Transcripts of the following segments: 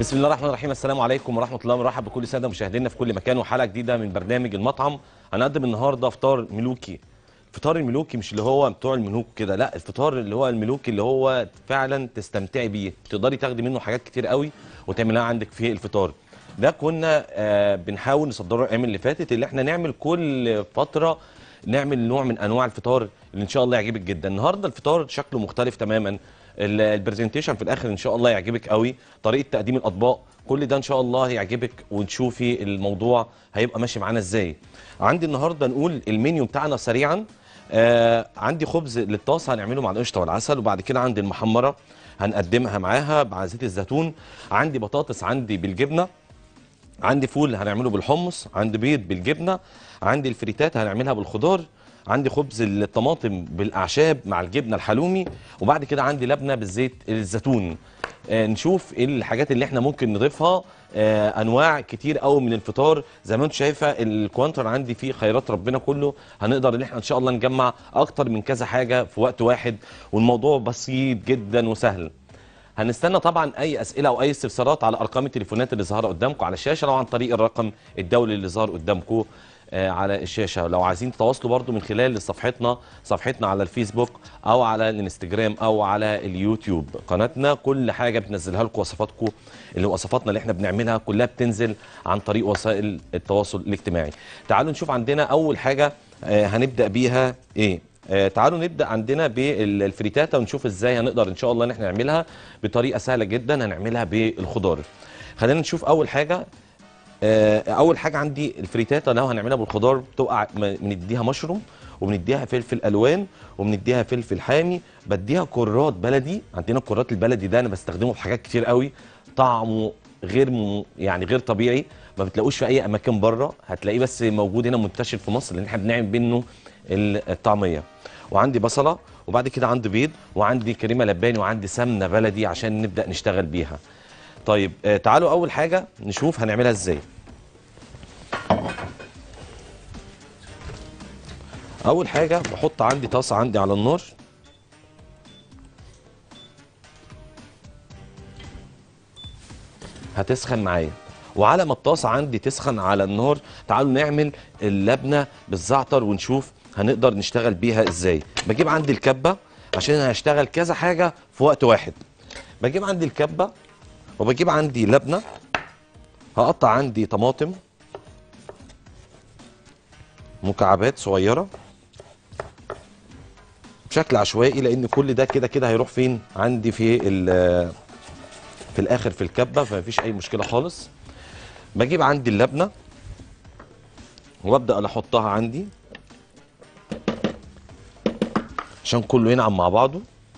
بسم الله الرحمن الرحيم السلام عليكم ورحمه الله ومرحبا بكل ساده مشاهدينا في كل مكان وحلقه جديده من برنامج المطعم هنقدم النهارده فطار ملوكي الفطار الملوكي مش اللي هو بتوع الملوك كده لا الفطار اللي هو الملوكي اللي هو فعلا تستمتعي بيه تقدري تاخدي منه حاجات كتير قوي وتعملها عندك في الفطار ده كنا آه بنحاول نصدره الايام اللي فاتت اللي احنا نعمل كل فتره نعمل نوع من انواع الفطار اللي ان شاء الله يعجبك جدا النهارده الفطار شكله مختلف تماما ال- البرزنتيشن في الاخر ان شاء الله يعجبك قوي طريقه تقديم الاطباق كل ده ان شاء الله يعجبك وتشوفي الموضوع هيبقى ماشي معانا ازاي عندي النهارده نقول المنيو بتاعنا سريعا آه عندي خبز للطاسه هنعمله مع القشطه والعسل وبعد كده عندي المحمره هنقدمها معاها مع زيت الزيتون عندي بطاطس عندي بالجبنه عندي فول هنعمله بالحمص عندي بيض بالجبنه عندي الفريتات هنعملها بالخضار عندي خبز الطماطم بالاعشاب مع الجبنه الحلومي وبعد كده عندي لبنه بالزيت الزيتون آه نشوف ايه الحاجات اللي احنا ممكن نضيفها آه انواع كتير قوي من الفطار زي ما انت شايفه الكوانتر عندي فيه خيرات ربنا كله هنقدر ان احنا ان شاء الله نجمع اكتر من كذا حاجه في وقت واحد والموضوع بسيط جدا وسهل هنستنى طبعا اي اسئله او اي استفسارات على ارقام التليفونات اللي ظاهره قدامكم على الشاشه او عن طريق الرقم الدولي اللي ظاهر قدامكم آه، على الشاشه لو عايزين تتواصلوا برضو من خلال صفحتنا صفحتنا على الفيسبوك او على الانستجرام او على اليوتيوب قناتنا كل حاجه بنزلها لكم وصفاتكم اللي وصفاتنا اللي احنا بنعملها كلها بتنزل عن طريق وسائل التواصل الاجتماعي تعالوا نشوف عندنا اول حاجه آه، هنبدا بيها ايه آه تعالوا نبدا عندنا بالفريتاتا ونشوف ازاي هنقدر ان شاء الله ان احنا نعملها بطريقه سهله جدا هنعملها بالخضار خلينا نشوف اول حاجه آه اول حاجه عندي الفريتاتا لو هنعملها بالخضار بتبقى م- بنديها مشروم وبنديها فلفل الوان وبنديها فلفل حامي بديها كرات بلدي عندنا الكرات البلدي ده انا بستخدمه في حاجات كتير قوي طعمه غير م... يعني غير طبيعي ما بتلاقوش في اي اماكن بره هتلاقيه بس موجود هنا منتشر في مصر لان احنا بنعمل منه ال- الطعميه وعندي بصله وبعد كده عندي بيض وعندي كريمه لباني وعندي سمنه بلدي عشان نبدا نشتغل بيها طيب آه تعالوا اول حاجه نشوف هنعملها ازاي اول حاجه بحط عندي طاسه عندي على النار هتسخن معايا وعلى ما الطاسه عندي تسخن على النار تعالوا نعمل اللبنه بالزعتر ونشوف هنقدر نشتغل بيها ازاي بجيب عندي الكبه عشان أنا هشتغل كذا حاجه في وقت واحد بجيب عندي الكبه وبجيب عندي لبنه هقطع عندي طماطم مكعبات صغيره بشكل عشوائي لان كل ده كده كده هيروح فين عندي في ال- في الاخر في الكبه فمفيش اي مشكله خالص بجيب عندي اللبنه وابدا احطها عندي عشان كله ينعم مع بعضه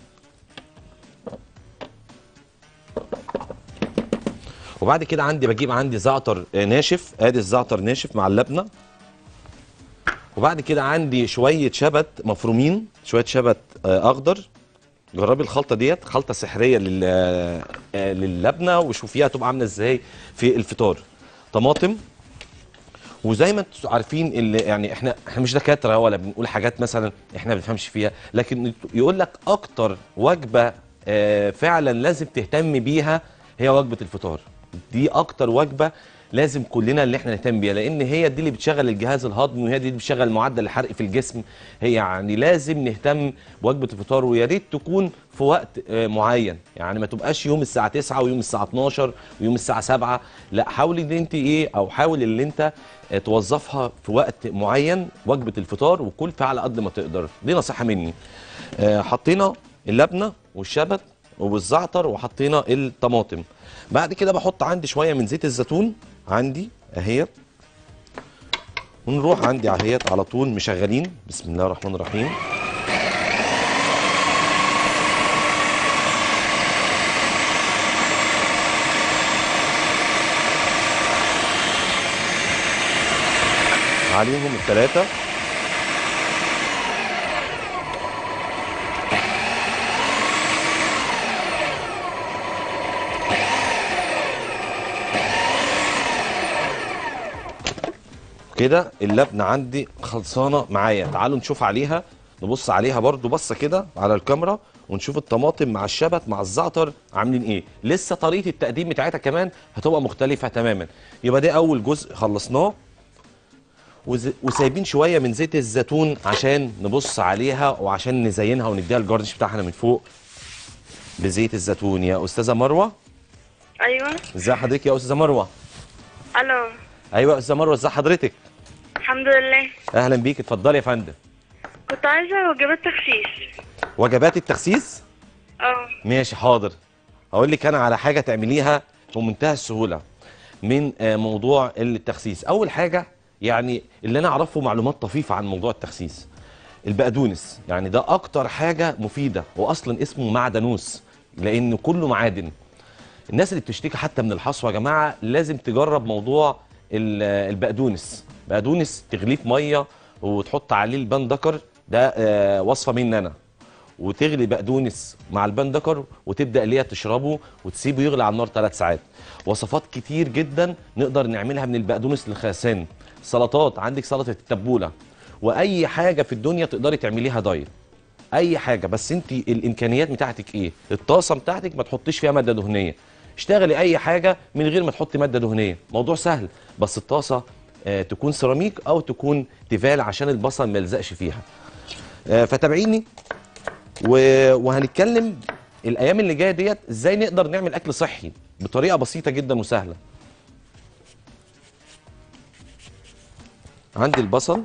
وبعد كده عندي بجيب عندي زعتر آه، ناشف ادي الزعتر ناشف مع اللبنه وبعد كده عندي شويه شبت مفرومين شويه شبت آه، اخضر جربي الخلطه ديت خلطه سحريه لل آه، للبنه وشوفيها هتبقى عامله ازاي في الفطار طماطم وزي ما انتم عارفين اللي يعني احنا احنا مش دكاتره ولا بنقول حاجات مثلا احنا ما بنفهمش فيها لكن يقول لك اكتر وجبه آه، فعلا لازم تهتم بيها هي وجبه الفطار دي اكتر وجبه لازم كلنا اللي احنا نهتم بيها لان هي دي اللي بتشغل الجهاز الهضمي وهي دي اللي بتشغل معدل الحرق في الجسم هي يعني لازم نهتم بوجبه الفطار ويا ريت تكون في وقت آه، معين يعني ما تبقاش يوم الساعه 9 ويوم الساعه 12 ويوم الساعه 7 لا حاولي ان انت ايه او حاول ان انت آه، توظفها في وقت معين وجبه الفطار وكل فيها على قد ما تقدر دي نصيحه مني آه، حطينا اللبنه والشبت والزعتر وحطينا الطماطم بعد كده بحط عندي شويه من زيت الزيتون عندي اهيت ونروح عندي اهيت على طول مشغلين بسم الله الرحمن الرحيم عليهم الثلاثه كده اللبنه عندي خلصانه معايا تعالوا نشوف عليها نبص عليها برضو بصه كده على الكاميرا ونشوف الطماطم مع الشبت مع الزعتر عاملين ايه لسه طريقه التقديم بتاعتها كمان هتبقى مختلفه تماما يبقى ده اول جزء خلصناه وز- وسايبين شويه من زيت الزيتون عشان نبص عليها وعشان نزينها ونديها الجارنش بتاعها من فوق بزيت الزيتون يا استاذه مروه ايوه ازي حضرتك يا استاذه مروه الو ايوه يا استاذه مروه ازي حضرتك الحمد لله اهلا بيك اتفضلي يا فندم كنت عايزه وجبات تخسيس وجبات التخسيس اه ماشي حاضر هقول لك انا على حاجه تعمليها بمنتهى السهوله من آه، موضوع التخسيس اول حاجه يعني اللي انا اعرفه معلومات طفيفه عن موضوع التخسيس البقدونس يعني ده اكتر حاجه مفيده واصلا اسمه معدنوس لان كله معادن الناس اللي بتشتكي حتى من الحصوه يا جماعه لازم تجرب موضوع ال- البقدونس بقدونس تغليه في ميه وتحط عليه البندكر ده آه، وصفه مني انا وتغلي بقدونس مع البندكر وتبدا اللي هي تشربه وتسيبه يغلي على النار ثلاث ساعات وصفات كتير جدا نقدر نعملها من البقدونس للخرسان سلطات عندك سلطه التبوله واي حاجه في الدنيا تقدري تعمليها دايت اي حاجه بس انت الامكانيات بتاعتك ايه الطاسه بتاعتك ما تحطيش فيها ماده دهنيه اشتغلي اي حاجه من غير ما تحطي ماده دهنيه موضوع سهل بس الطاسه آه تكون سيراميك او تكون تيفال عشان البصل ما يلزقش فيها آه فتابعيني و- وهنتكلم الايام اللي جايه ديت ازاي نقدر نعمل اكل صحي بطريقه بسيطه جدا وسهله عندي البصل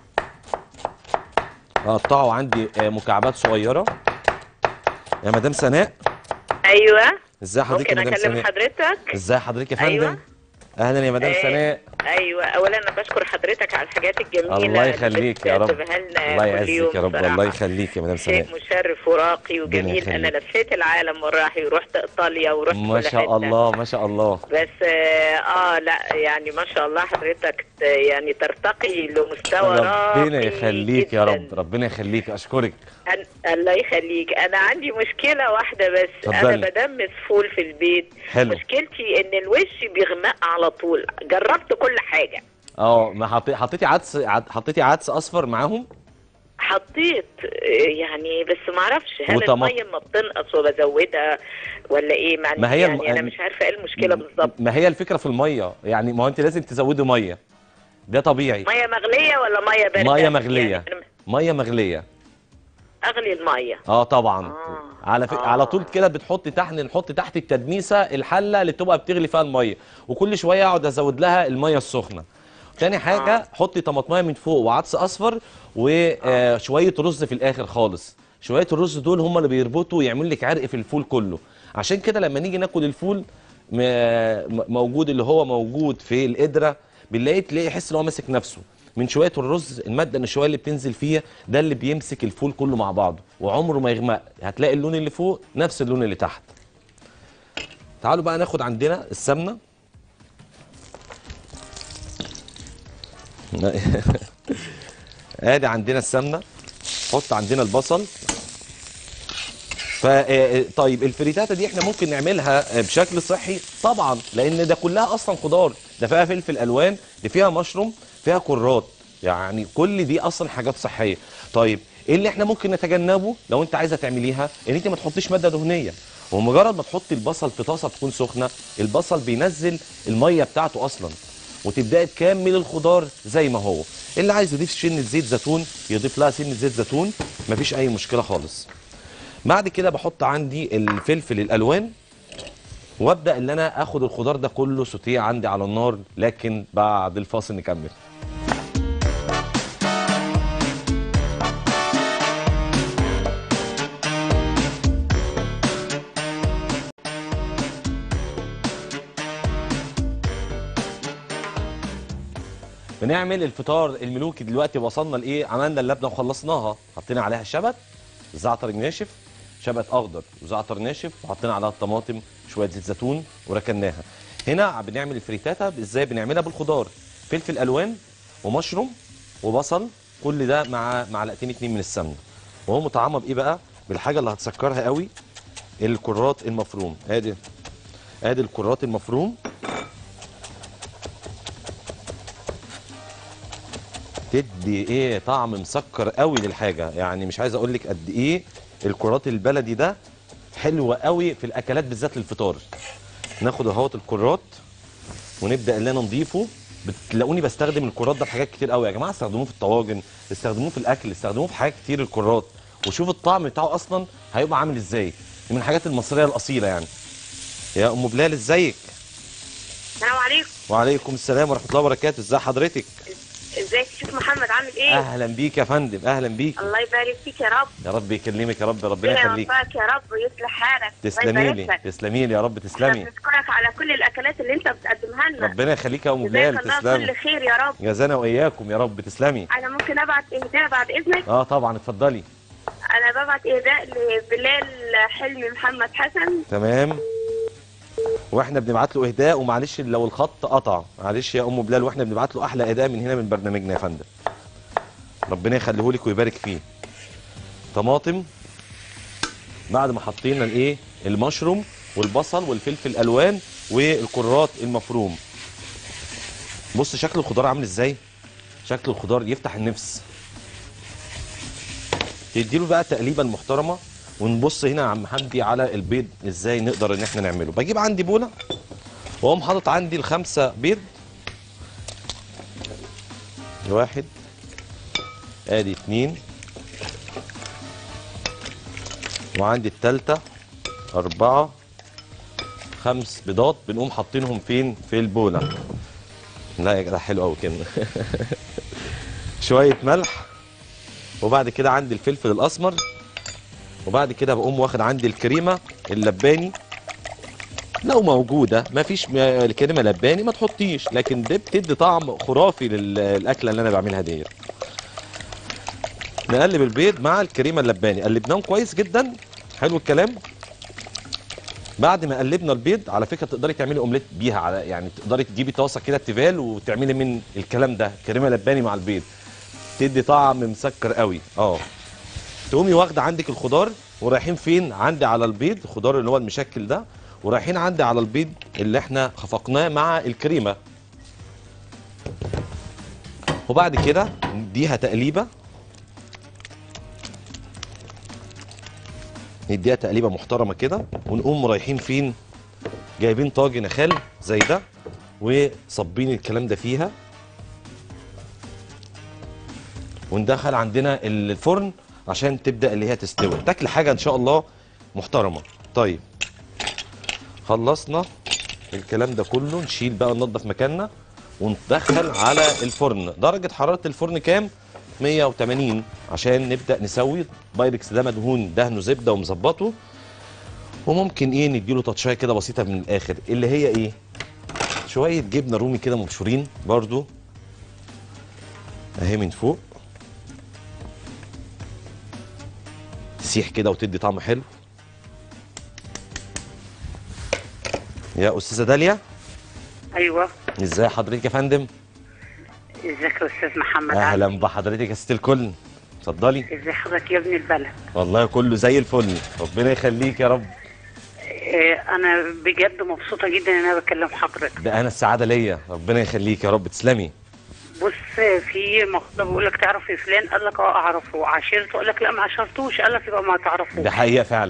اقطعه عندي آه، مكعبات صغيره يا مدام سناء ايوه ازاي حضرتك يا ممكن مدام اكلم سناء حضرتك ازاي حضرتك يا فندم أيوة. اهلا يا مدام آه، سناء ايوه اولا انا بشكر حضرتك على الحاجات الجميله الله يخليك يا رب اللي بتقدمها لنا الله كل يعزك يوم يا رب بصراحة. الله يخليك يا مدام سناء شيء مشرف وراقي وجميل يخليك. انا لفيت العالم وراحي ورحت ايطاليا ورحت ما كل شاء حتة. الله ما شاء الله بس اه آه، لا يعني ما شاء الله حضرتك ت- يعني ترتقي لمستوى راقي ربنا يخليك يا جداً. رب ربنا يخليك اشكرك أن- الله يخليك انا عندي مشكله واحده بس اتفضلي. انا بدمس فول في البيت حلو. مشكلتي ان الوش بيغمق على طول جربت كل حاجه اه ما حطي- حطيتي عدس عد- حطيتي عدس اصفر معاهم حطيت آه، يعني بس ما اعرفش هل وطماطم. الميه ما بتنقص وبزودها ولا ايه مع ما هي الم- يعني انا مش عارفه ايه المشكله بالظبط ما هي الفكره في الميه يعني ما هو انت لازم تزودي ميه ده طبيعي ميه مغليه ولا ميه بارده ميه مغليه يعني أنا ميه مغليه اغلي الميه اه طبعا آه. على ف... آه. على طول كده بتحط تحت نحط تحت التدميسه الحله اللي تبقى بتغلي فيها الميه وكل شويه اقعد ازود لها الميه السخنه تاني حاجه آه. حطي طماطمايه من فوق وعدس اصفر وشويه رز في الاخر خالص شويه الرز دول هم اللي بيربطوا ويعملوا لك عرق في الفول كله عشان كده لما نيجي ناكل الفول م... م- موجود اللي هو موجود في القدره بنلاقي تلاقي يحس ان هو ماسك نفسه من شويه الرز الماده النشويه اللي بتنزل فيها ده اللي بيمسك الفول كله مع بعضه وعمره ما يغمق هتلاقي اللون اللي فوق نفس اللون اللي تحت تعالوا بقى ناخد عندنا السمنه ادي عندنا السمنه حط عندنا البصل ف آه، طيب الفريتاتا دي احنا ممكن نعملها آه، بشكل صحي طبعا لان ده كلها اصلا خضار ده فيها فلفل الوان ده فيها مشروم فيها كرات يعني كل دي اصلا حاجات صحيه طيب ايه اللي احنا ممكن نتجنبه لو انت عايزه تعمليها ان انت ما تحطيش ماده دهنيه ومجرد ما تحطي البصل في طاسه تكون سخنه البصل بينزل الميه بتاعته اصلا وتبداي تكمل الخضار زي ما هو اللي عايز يضيف سنه زيت زيتون يضيف لها سنه زيت زيتون مفيش اي مشكله خالص بعد كده بحط عندي الفلفل الالوان وابدا ان انا اخد الخضار ده كله سوتيه عندي على النار لكن بعد الفاصل نكمل بنعمل الفطار الملوكي دلوقتي وصلنا لايه عملنا اللبنه وخلصناها حطينا عليها الشبت الزعتر الناشف شبت اخضر وزعتر ناشف وحطينا عليها الطماطم شويه زيت زيتون وركناها هنا بنعمل الفريتاتا ازاي بنعملها بالخضار فلفل الوان ومشروم وبصل كل ده مع معلقتين اتنين من السمنه وهو مطعمه بايه بقى بالحاجه اللي هتسكرها قوي الكرات المفروم ادي ادي الكرات المفروم تدي ايه طعم مسكر قوي للحاجه يعني مش عايز اقول لك قد ايه الكرات البلدي ده حلو قوي في الاكلات بالذات للفطار ناخد اهوت الكرات ونبدا ان انا نضيفه بتلاقوني بستخدم الكرات ده في حاجات كتير قوي يا جماعه استخدموه في الطواجن استخدموه في الاكل استخدموه في حاجات كتير الكرات وشوف الطعم بتاعه اصلا هيبقى عامل ازاي دي من الحاجات المصريه الاصيله يعني يا ام بلال ازيك السلام عليكم وعليكم السلام ورحمه الله وبركاته ازي حضرتك ازيك شوف محمد عامل ايه اهلا بيك يا فندم اهلا بيك الله يبارك فيك يا رب يا رب يكلمك يا رب ربنا ربنا يخليك يوفقك يا رب ويصلح حالك الله تسلمي يبارك لي لك. تسلمي لي يا رب احنا تسلمي بنشكرك على كل الاكلات اللي انت بتقدمها لنا ربنا يخليك يا ام جزاك بلال الله تسلمي كل خير يا رب جزانا واياكم يا رب تسلمي انا ممكن ابعت اهداء بعد اذنك اه طبعا اتفضلي انا ببعت اهداء لبلال حلمي محمد حسن تمام واحنا بنبعت له اهداء ومعلش لو الخط قطع معلش يا ام بلال واحنا بنبعت له احلى اهداء من هنا من برنامجنا يا فندم ربنا يخليه لك ويبارك فيه طماطم بعد ما حطينا الايه المشروم والبصل والفلفل الالوان والكرات المفروم بص شكل الخضار عامل ازاي شكل الخضار يفتح النفس تديله بقى تقليبه محترمه ونبص هنا يا عم حمدي على البيض ازاي نقدر ان احنا نعمله بجيب عندي بوله واقوم حاطط عندي الخمسه بيض واحد ادي اتنين وعندي التالتة أربعة خمس بيضات بنقوم حاطينهم فين في البولة لا يا جدع حلو قوي كده شوية ملح وبعد كده عندي الفلفل الأسمر وبعد كده بقوم واخد عندي الكريمه اللباني لو موجوده ما فيش م- الكريمه لباني ما تحطيش لكن دي بتدي طعم خرافي للاكله اللي انا بعملها دي نقلب البيض مع الكريمه اللباني قلبناهم كويس جدا حلو الكلام بعد ما قلبنا البيض على فكره تقدري تعملي اومليت بيها على يعني تقدري تجيبي طاسه كده تيفال وتعملي من الكلام ده كريمه لباني مع البيض تدي طعم مسكر قوي اه تقومي واخده عندك الخضار ورايحين فين عندي على البيض الخضار اللي هو المشكل ده ورايحين عندي على البيض اللي احنا خفقناه مع الكريمه وبعد كده نديها تقليبه نديها تقليبه محترمه كده ونقوم رايحين فين جايبين طاجن نخال زي ده وصبين الكلام ده فيها وندخل عندنا الفرن عشان تبدا اللي هي تستوي تاكل حاجه ان شاء الله محترمه طيب خلصنا الكلام ده كله نشيل بقى ننضف مكاننا وندخل على الفرن درجه حراره الفرن كام 180 عشان نبدا نسوي بايركس ده مدهون دهنه زبده ومظبطه وممكن ايه نديله تاتشايه كده بسيطه من الاخر اللي هي ايه شويه جبنه رومي كده مبشورين برضو اهي من فوق تسيح كده وتدي طعم حلو يا استاذه داليا ايوه ازاي حضرتك يا فندم ازيك يا استاذ محمد اهلا بحضرتك يا ست الكل اتفضلي ازي حضرتك يا ابن البلد والله كله زي الفل ربنا يخليك يا رب انا بجد مبسوطه جدا ان انا بكلم حضرتك ده انا السعاده ليا ربنا يخليك يا رب تسلمي بص في مقطع بيقول لك تعرف فلان قال لك اه اعرفه عاشرته قال لك لا ما عاشرتوش قال لك يبقى ما تعرفوش ده حقيقه فعلا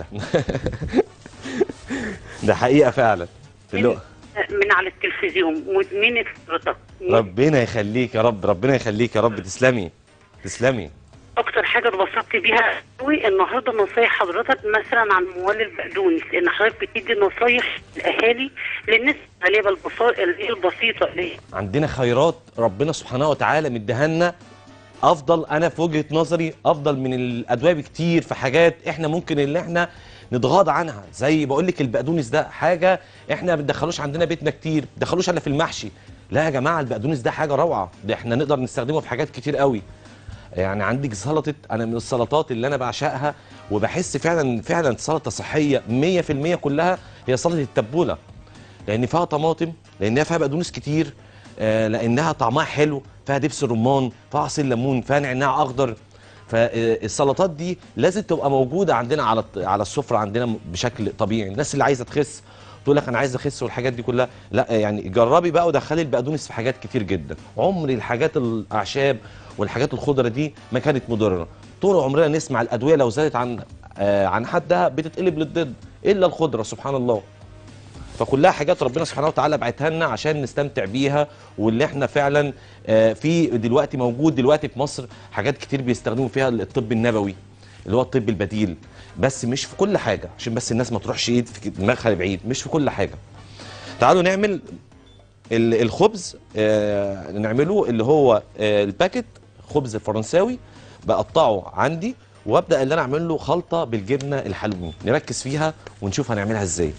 ده حقيقه فعلا اللي هو- من على التلفزيون مدمنة حضرتك ربنا يخليك يا رب ربنا يخليك يا رب تسلمي تسلمي اكتر حاجه اتبسطت بيها قوي النهارده نصايح حضرتك مثلا عن موال البقدونس لان حضرتك بتدي نصايح الاهالي للناس اللي هي البسا- اللي هي البسيطه اللي هي عندنا خيرات ربنا سبحانه وتعالى مديها لنا افضل انا في وجهه نظري افضل من الادويه بكتير في حاجات احنا ممكن اللي احنا نتغاضى عنها زي بقول لك البقدونس ده حاجه احنا ما بندخلوش عندنا بيتنا كتير ما بندخلوش الا في المحشي لا يا جماعه البقدونس ده حاجه روعه ده احنا نقدر نستخدمه في حاجات كتير قوي يعني عندك سلطه انا من السلطات اللي انا بعشقها وبحس فعلا فعلا سلطه صحيه 100% كلها هي سلطه التبوله لان فيها طماطم لانها فيها بقدونس كتير آه، لانها طعمها حلو فيها دبس رمان فيها عصير ليمون فيها نعناع اخضر فالسلطات دي لازم تبقى موجوده عندنا على الط- على السفره عندنا بشكل طبيعي الناس اللي عايزه تخس تقول لك انا عايز اخس والحاجات دي كلها لا يعني جربي بقى ودخلي البقدونس في حاجات كتير جدا عمر الحاجات الاعشاب والحاجات الخضره دي ما كانت مضره طول عمرنا نسمع الادويه لو زادت عن آه، عن حدها بتتقلب للضد الا الخضره سبحان الله فكلها حاجات ربنا سبحانه وتعالى بعتها لنا عشان نستمتع بيها واللي احنا فعلا آه، في دلوقتي موجود دلوقتي في مصر حاجات كتير بيستخدموا فيها الطب النبوي اللي هو الطب البديل بس مش في كل حاجه عشان بس الناس ما تروحش ايد في دماغها لبعيد مش في كل حاجه تعالوا نعمل ال- الخبز آه، نعمله اللي هو آه، الباكت خبز فرنساوي بقطعه عندي وابدا اللي انا اعمل له خلطه بالجبنه الحلومي نركز فيها ونشوف هنعملها ازاي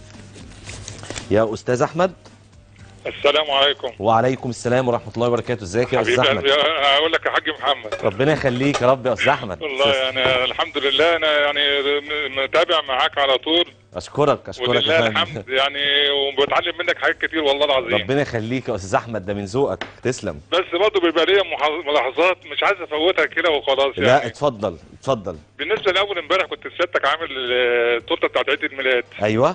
يا استاذ احمد السلام عليكم وعليكم السلام ورحمه الله وبركاته ازيك يا استاذ حبيبي احمد قلبي، هقول لك يا حاج محمد ربنا يخليك يا رب يا استاذ احمد والله يعني الحمد لله انا يعني م- متابع معاك على طول اشكرك اشكرك ولله يا فندم الحمد يعني وبتعلم منك حاجات كتير والله العظيم ربنا يخليك يا استاذ احمد ده من ذوقك تسلم بس برضه بيبقى ليا محا- ملاحظات مش عايز افوتها كده وخلاص لا يعني اتفضل اتفضل بالنسبه لاول امبارح كنت سيادتك عامل التورته بتاعت عيد الميلاد ايوه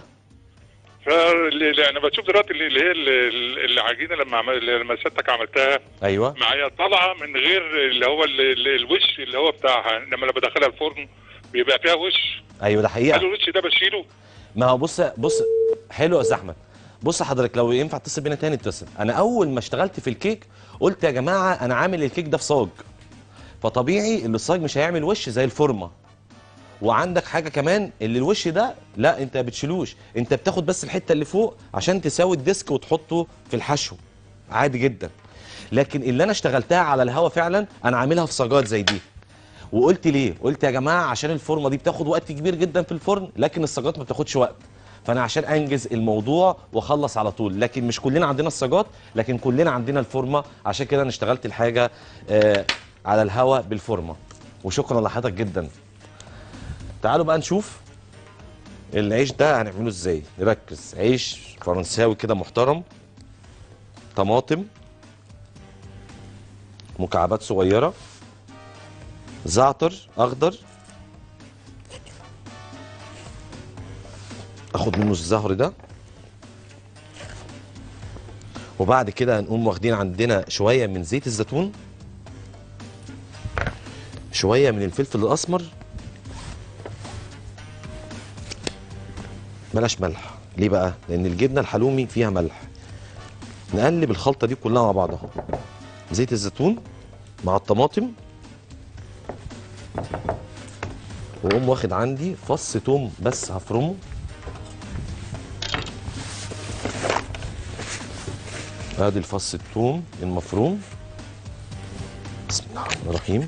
فاللي انا بشوف دلوقتي اللي اللي هي ال- العجينه لما عمل لما سيادتك عملتها ايوه معايا طالعه من غير اللي هو ال- ال- الوش اللي هو بتاعها لما انا بدخلها الفرن بيبقى فيها وش ايوه ده حقيقه قالوا الوش ده بشيله ما هو بص بص حلو يا استاذ احمد بص حضرتك لو ينفع تتصل بينا تاني اتصل انا اول ما اشتغلت في الكيك قلت يا جماعه انا عامل الكيك ده في صاج فطبيعي اللي الصاج مش هيعمل وش زي الفورمه وعندك حاجه كمان اللي الوش ده لا انت بتشيلوش انت بتاخد بس الحته اللي فوق عشان تساوي الديسك وتحطه في الحشو عادي جدا لكن اللي انا اشتغلتها على الهوا فعلا انا عاملها في صاجات زي دي وقلت ليه قلت يا جماعه عشان الفورمه دي بتاخد وقت كبير جدا في الفرن لكن الصاجات ما بتاخدش وقت فانا عشان انجز الموضوع واخلص على طول لكن مش كلنا عندنا الصاجات لكن كلنا عندنا الفورمه عشان كده انا اشتغلت الحاجه آه على الهوا بالفورمه وشكرا لحضرتك جدا تعالوا بقى نشوف العيش ده هنعمله ازاي نركز عيش فرنساوي كده محترم طماطم مكعبات صغيره زعتر اخضر اخد منه الزهر ده وبعد كده هنقوم واخدين عندنا شويه من زيت الزيتون شويه من الفلفل الاسمر بلاش ملح ليه بقى لان الجبنه الحلومي فيها ملح نقلب الخلطه دي كلها مع بعضها زيت الزيتون مع الطماطم واقوم واخد عندي فص توم بس هفرمه ادي الفص التوم المفروم بسم الله الرحمن الرحيم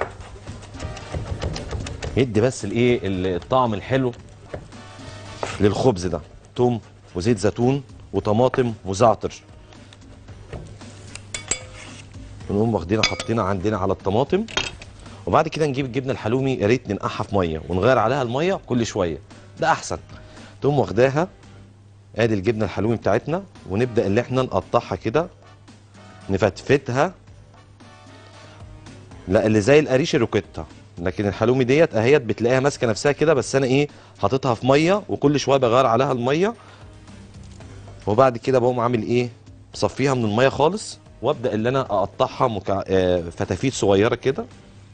يدي بس الايه الطعم الحلو للخبز ده توم وزيت زيتون وطماطم وزعتر ونقوم واخدينها حاطينها عندنا على الطماطم وبعد كده نجيب الجبنه الحلومي يا ريت ننقعها في ميه ونغير عليها الميه كل شويه ده احسن تقوم واخداها ادي الجبنه الحلومي بتاعتنا ونبدا اللي احنا نقطعها كده نفتفتها لا اللي زي القريش الروكيتا لكن الحلومي ديت اهيت بتلاقيها ماسكه نفسها كده بس انا ايه حاططها في ميه وكل شويه بغير عليها الميه وبعد كده بقوم عامل ايه مصفيها من الميه خالص وابدا اللي انا اقطعها مكع... آه، فتافيت صغيره كده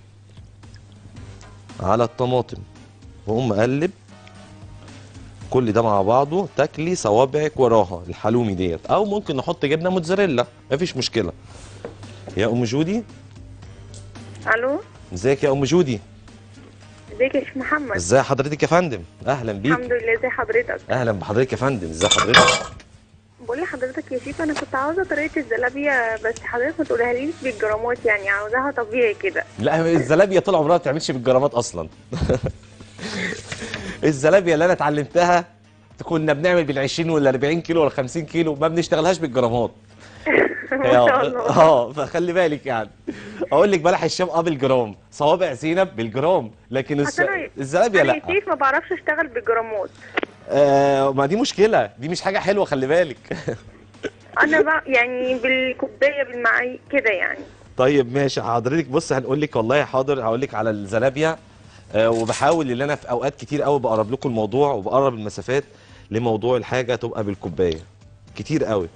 على الطماطم واقوم مقلب كل ده مع بعضه تاكلي صوابعك وراها الحلومي ديت او ممكن نحط جبنه موتزاريلا مفيش مشكله يا ام جودي الو ازيك يا ام جودي ازيك يا شيخ محمد ازي حضرتك يا فندم اهلا بيك الحمد لله ازي حضرتك اهلا بحضرتك يا فندم ازي حضرتك بقول لحضرتك يا شيخ انا كنت عاوزه طريقه الزلابيه بس حضرتك ما تقولها ليش بالجرامات يعني عاوزاها طبيعي كده لا الزلابيه طول عمرها ما بتعملش بالجرامات اصلا الزلابيه اللي انا اتعلمتها كنا بنعمل بال 20 ولا 40 كيلو ولا 50 كيلو ما بنشتغلهاش بالجرامات ما شاء الله اه فخلي بالك يعني اقول لك بلح الشام اه بالجرام صوابع زينب بالجرام لكن الس... أصل أنا- الزلابيه انا لا يا شيخ ما بعرفش اشتغل بالجرامات آه ما دي مشكله دي مش حاجه حلوه خلي بالك انا بقى يعني بالكوبايه بالمعايير كده يعني طيب ماشي حضرتك بص هنقول لك والله حاضر هقول لك على الزلابيا آه وبحاول ان انا في اوقات كتير قوي بقرب لكم الموضوع وبقرب المسافات لموضوع الحاجه تبقى بالكوبايه كتير قوي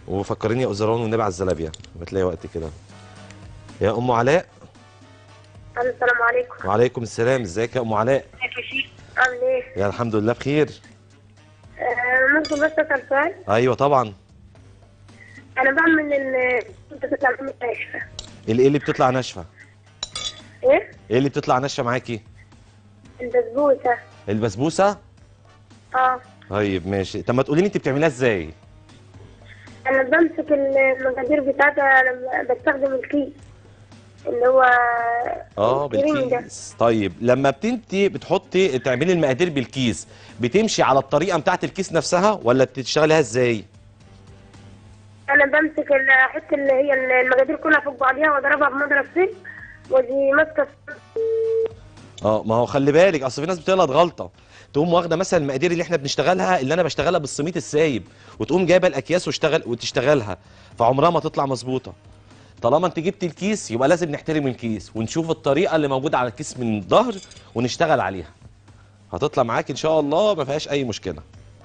وفكريني يا أزران ونبع الزلابيا بتلاقي وقت كده يا ام علاء السلام عليكم وعليكم السلام ازيك يا ام علاء عامل ايه؟ يا الحمد لله بخير آه، ممكن بس اسال سؤال؟ ايوه طبعا انا بعمل ال انت بتطلع من الكشف الايه اللي بتطلع ناشفه ايه؟ ايه اللي بتطلع ناشفه معاكي البسبوسه البسبوسه اه طيب ماشي طب ما تقولي لي انت بتعمليها ازاي انا بمسك المقادير بتاعتها لما بستخدم الكيس اللي هو اه الكريمي ده. بالكيس طيب لما بتنتي بتحطي تعملي المقادير بالكيس بتمشي على الطريقه بتاعت الكيس نفسها ولا بتشتغليها ازاي انا بمسك ال- احط اللي هي المقادير كلها فوق بعضيها واضربها بمضرب سلك ودي ماسكه اه ما هو خلي بالك اصل في ناس بتغلط غلطه تقوم واخده مثلا المقادير اللي احنا بنشتغلها اللي انا بشتغلها بالسميط السايب وتقوم جايبه الاكياس واشتغل وتشتغلها فعمرها ما تطلع مظبوطه طالما انت جبت الكيس يبقى لازم نحترم الكيس ونشوف الطريقه اللي موجوده على الكيس من الظهر ونشتغل عليها هتطلع معاك ان شاء الله ما فيهاش اي مشكله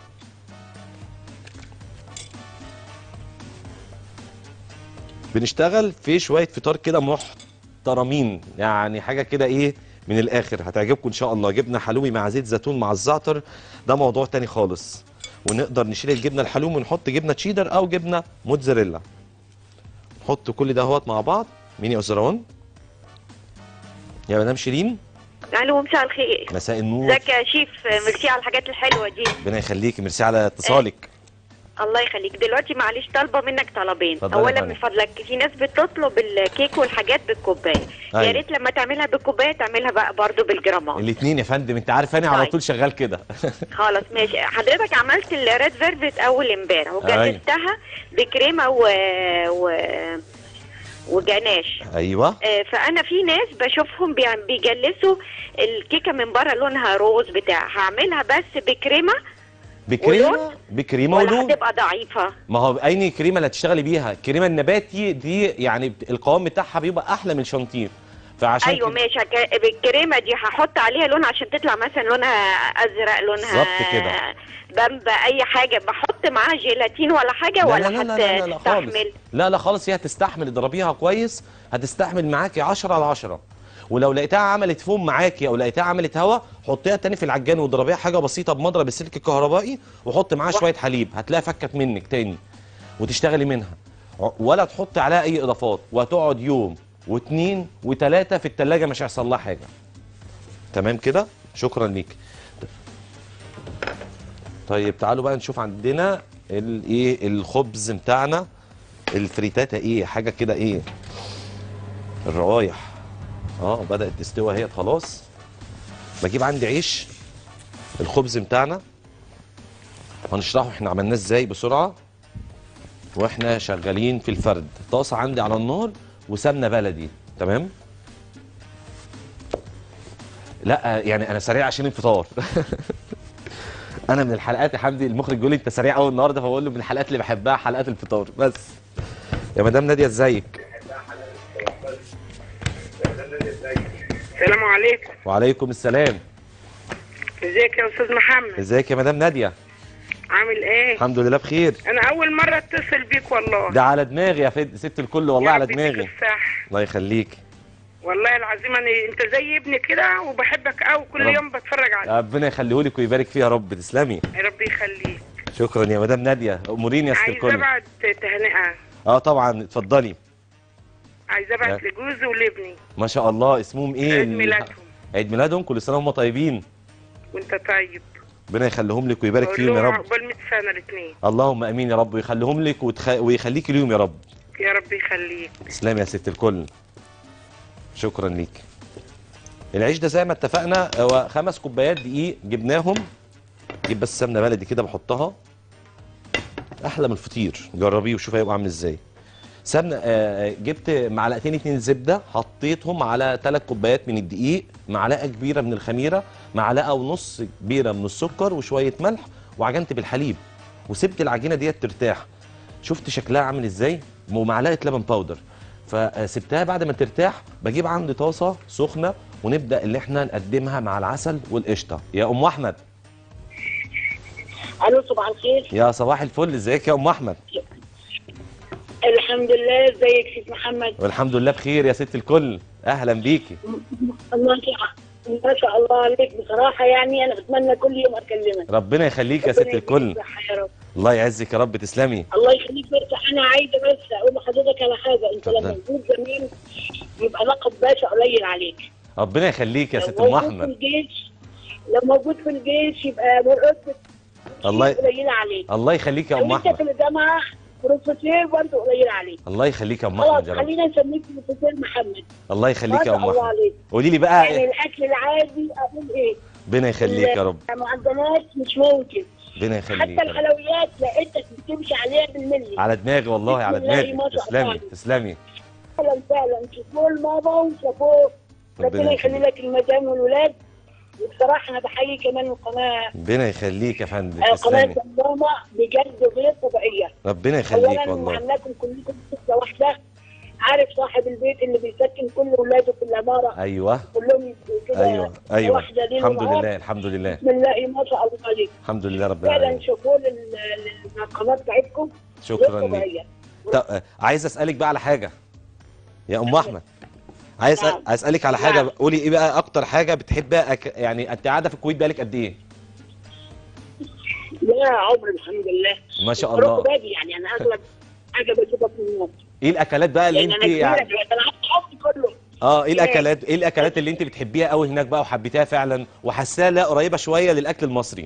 بنشتغل في شويه فطار كده محترمين يعني حاجه كده ايه من الاخر هتعجبكم ان شاء الله جبنه حلومي مع زيت زيتون مع الزعتر ده موضوع تاني خالص ونقدر نشيل الجبنه الحلومي ونحط جبنه تشيدر او جبنه موتزاريلا نحط كل ده اهوت مع بعض مين يا اسروان يا مدام شيرين الو مساء الخير مساء النور ازيك يا شيف ميرسي على الحاجات الحلوه دي ربنا يخليكي ميرسي على اتصالك الله يخليك دلوقتي معلش طالبه منك طلبين اتفضلي يا اولا فندم. من فضلك في ناس بتطلب الكيك والحاجات بالكوبايه أيوة. يا ريت لما تعملها بالكوبايه تعملها بقى برضو بالجرامات الاثنين يا فندم انت عارف انا على طيب. طول شغال كده خلاص ماشي حضرتك عملت الريد فيرفت اول امبارح وجهزتها بكريمه و... و... وجناش ايوه آه، فانا في ناس بشوفهم بيعم- بيجلسوا الكيكه من بره لونها روز بتاع هعملها بس بكريمه بكريمه ولون؟ بكريمه ولا ولون هتبقى ضعيفه ما هو اي كريمه اللي هتشتغلي بيها الكريمه النباتي دي يعني القوام بتاعها بيبقى احلى من الشانتيه فعشان ايوه كده- ماشي هك- بالكريمه دي هحط عليها لون عشان تطلع مثلا لونها ازرق لونها بالظبط كده. بامبا اي حاجه بحط معاها جيلاتين ولا حاجه لا ولا لا لا لا لا, لا خالص هتستحمل لا لا خالص هي هتستحمل اضربيها كويس هتستحمل معاكي 10 على 10 ولو لقيتها عملت فوم معاكي او لقيتها عملت هوا حطيها تاني في العجان واضربيها حاجه بسيطه بمضرب السلك الكهربائي وحط معاها شويه حليب هتلاقيها فكت منك تاني وتشتغلي منها ع- ولا تحط عليها اي اضافات وهتقعد يوم واثنين وثلاثه في الثلاجه مش هيحصل لها حاجه تمام كده شكرا ليك طيب تعالوا بقى نشوف عندنا الايه الخبز بتاعنا الفريتاتا ايه حاجه كده ايه الروايح اه بدات تستوى اهي خلاص بجيب عندي عيش الخبز بتاعنا هنشرحه احنا عملناه ازاي بسرعه واحنا شغالين في الفرد طاسه عندي على النار وسمنه بلدي تمام لا يعني انا سريع عشان الفطار انا من الحلقات يا حمدي المخرج بيقول لي انت سريع قوي النهارده فبقول له من الحلقات اللي بحبها حلقات الفطار بس يا مدام ناديه ازيك السلام عليكم وعليكم السلام ازيك يا استاذ محمد ازيك يا مدام ناديه عامل ايه الحمد لله بخير انا اول مره اتصل بيك والله ده على دماغي يا فد... ست الكل والله يا على رب يديك دماغي الصح الله يخليك والله العظيم انا انت زي ابني كده وبحبك قوي كل رب. يوم بتفرج عليك ربنا يخليهولك ويبارك فيها يا رب تسلمي يا رب يخليك شكرا يا مدام ناديه اموريني يا ست عايزه الكل ابعت تهنئه اه طبعا اتفضلي عايزه ابعت لجوزي ولابني ما شاء الله اسمهم ايه عيد ال- ميلادهم عيد ميلادهم كل سنه وهم طيبين وانت طيب ربنا يخليهم لك ويبارك بقول فيهم يا لهم رب عقبال 100 سنه الاثنين اللهم امين يا رب ويخليهم لك وتخ... ويخليك اليوم يا رب يا رب يخليك تسلمي يا ست الكل شكرا ليك العيش ده زي ما اتفقنا هو خمس كوبايات دقيق جبناهم جيب بس سمنه بلدي كده بحطها احلى من الفطير جربيه وشوفي هيبقى عامل ازاي سمنه آه جبت معلقتين اتنين زبده حطيتهم على ثلاث كوبايات من الدقيق معلقه كبيره من الخميره معلقه ونص كبيره من السكر وشويه ملح وعجنت بالحليب وسبت العجينه ديت ترتاح شفت شكلها عامل ازاي ومعلقه لبن باودر فسبتها بعد ما ترتاح بجيب عندي طاسه سخنه ونبدا اللي احنا نقدمها مع العسل والقشطه يا ام احمد الو صباح الخير يا صباح الفل ازيك يا ام احمد الحمد لله ازيك سيد محمد والحمد لله بخير يا ست الكل اهلا بيكي الله يسعدك. ما شاء الله عليك بصراحة يعني أنا بتمنى كل يوم أكلمك ربنا يخليك يا ست ربنا الكل يديك الصحة يا رب الله يعزك يا رب تسلمي الله يخليك بس أنا عايزة بس أقول لحضرتك على حاجة أنت اتفضل. لما تقول جميل يبقى لقب باشا قليل عليك ربنا يخليك يا لو ست ام موجود في احمد الجيش لو موجود في الجيش يبقى مرتب الله قليلة عليك الله يخليك يا لو ام أنت احمد في الجامعة بروفيسور برضه قليل عليك الله يخليك يا ام خلاص احمد يا رب خلينا نسميك بروفيسور محمد الله ما يخليك يا شاء ام الله احمد عليك قولي لي بقى يعني إيه؟ الأكل العادي أقول إيه ربنا يخليك يا رب المعدنات مش ممكن ربنا يخليك حتى يا رب الحلويات لقيتك بتمشي عليها بالملي على دماغي والله على بسم الله دماغي ما شاء الله تسلمي عليك. تسلمي فعلا فعلا شابوه الماما وشابوه ربنا ربنا يخلي يخليك لك المدام والولاد وبصراحه انا بحيي كمان القناه ربنا يخليك يا فندم آه، قناه تسلمي ماما بجد غير طبيعيه ربنا يخليك اولا والله عاملاكم كلكم قصه واحده عارف صاحب البيت اللي بيسكن كل اولاده في العماره ايوه كلهم يبقوا كده ايوه ايوه واحده ليل الحمد ونهار. لله الحمد لله بسم الله ما شاء الله عليك الحمد لله رب فعلا العالمين شابوه لل- لل- للقناه بتاعتكم غير شكرا لك طبيعيه طب آه، عايز اسالك بقى على حاجه يا ام احمد عايز نعم. أ- اسالك على حاجه نعم. قولي ايه بقى اكتر حاجه بتحبها أك... يعني انت قاعده في الكويت بقالك قد ايه لا عمري الحمد لله ما شاء بروح الله باجي يعني انا اغلب حاجه بجيبها في النوم ايه الاكلات بقى اللي لان انت انا كبيره يعني دلوقتي انا قعدت حظي كله اه ايه الاكلات ايه الاكلات اللي انت بتحبيها قوي هناك بقى وحبيتها فعلا وحاساها لا قريبه شويه للاكل المصري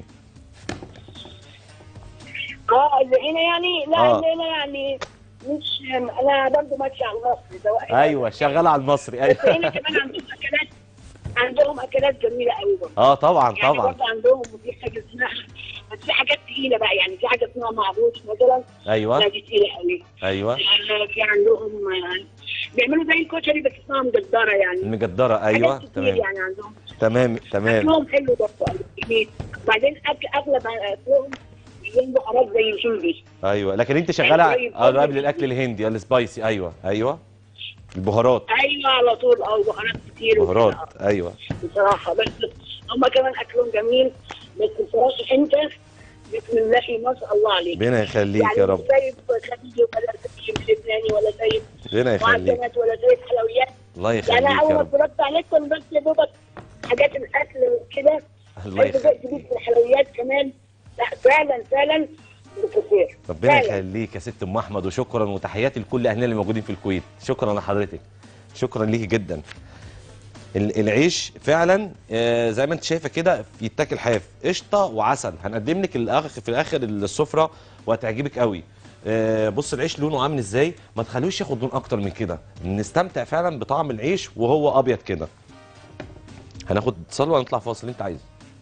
اه اللي هنا يعني لا آه. اللي هنا يعني مش انا برضه ماشيه على المصري سواء ايوه شغاله على المصري بس هنا ايوه كمان عندهم اكلات عندهم اكلات جميله قوي برضه اه طبعا يعني طبعا برضه عندهم في حاجه اسمها بس في حاجات تقيله بقى يعني في حاجه اسمها معروف مثلا لا ايوه دي تقيله قوي ايوه آه، في عندهم آه، بيعملوا زي الكشري بس اسمها مجدره يعني المجدره ايوه حاجات كتير تمام يعني عندهم تمام تمام اكلهم حلو برضه قوي جميل وبعدين اكل اغلب اكلهم بيجيبوا بهارات زي الهندي ايوه لكن انت شغاله أيوة، اه أيوة. قبل الاكل الهندي السبايسي ايوه ايوه البهارات ايوه على طول اه بهارات كتير وكده. بهارات ايوه بصراحه بس هم كمان اكلهم جميل بس بصراحه انت بسم الله ما شاء الله عليك ربنا يخليك يعني يا مش رب سايب خليجي ولا سايب لبناني ولا سايب ربنا يخليك معجنات ولا سايب حلويات الله يعني يخليك انا اول يا ما رب اتفرجت عليكم بس يا دوبك حاجات الاكل وكده الله انت بدات يخليك تجيب في الحلويات كمان لا فعلا فعلا بروفيسور ربنا فعلا. يخليك يا ست ام احمد وشكرا وتحياتي لكل اهلنا اللي موجودين في الكويت شكرا لحضرتك شكرا ليكي جدا ال- العيش فعلا آه، زي ما انت شايفه كده يتاكل حاف قشطه وعسل هنقدم لك الأخ في الاخر السفره وهتعجبك قوي آه، بص العيش لونه عامل ازاي ما تخلوش ياخد لون اكتر من كده نستمتع فعلا بطعم العيش وهو ابيض كده هناخد اتصال وهنطلع فاصل اللي انت عايزه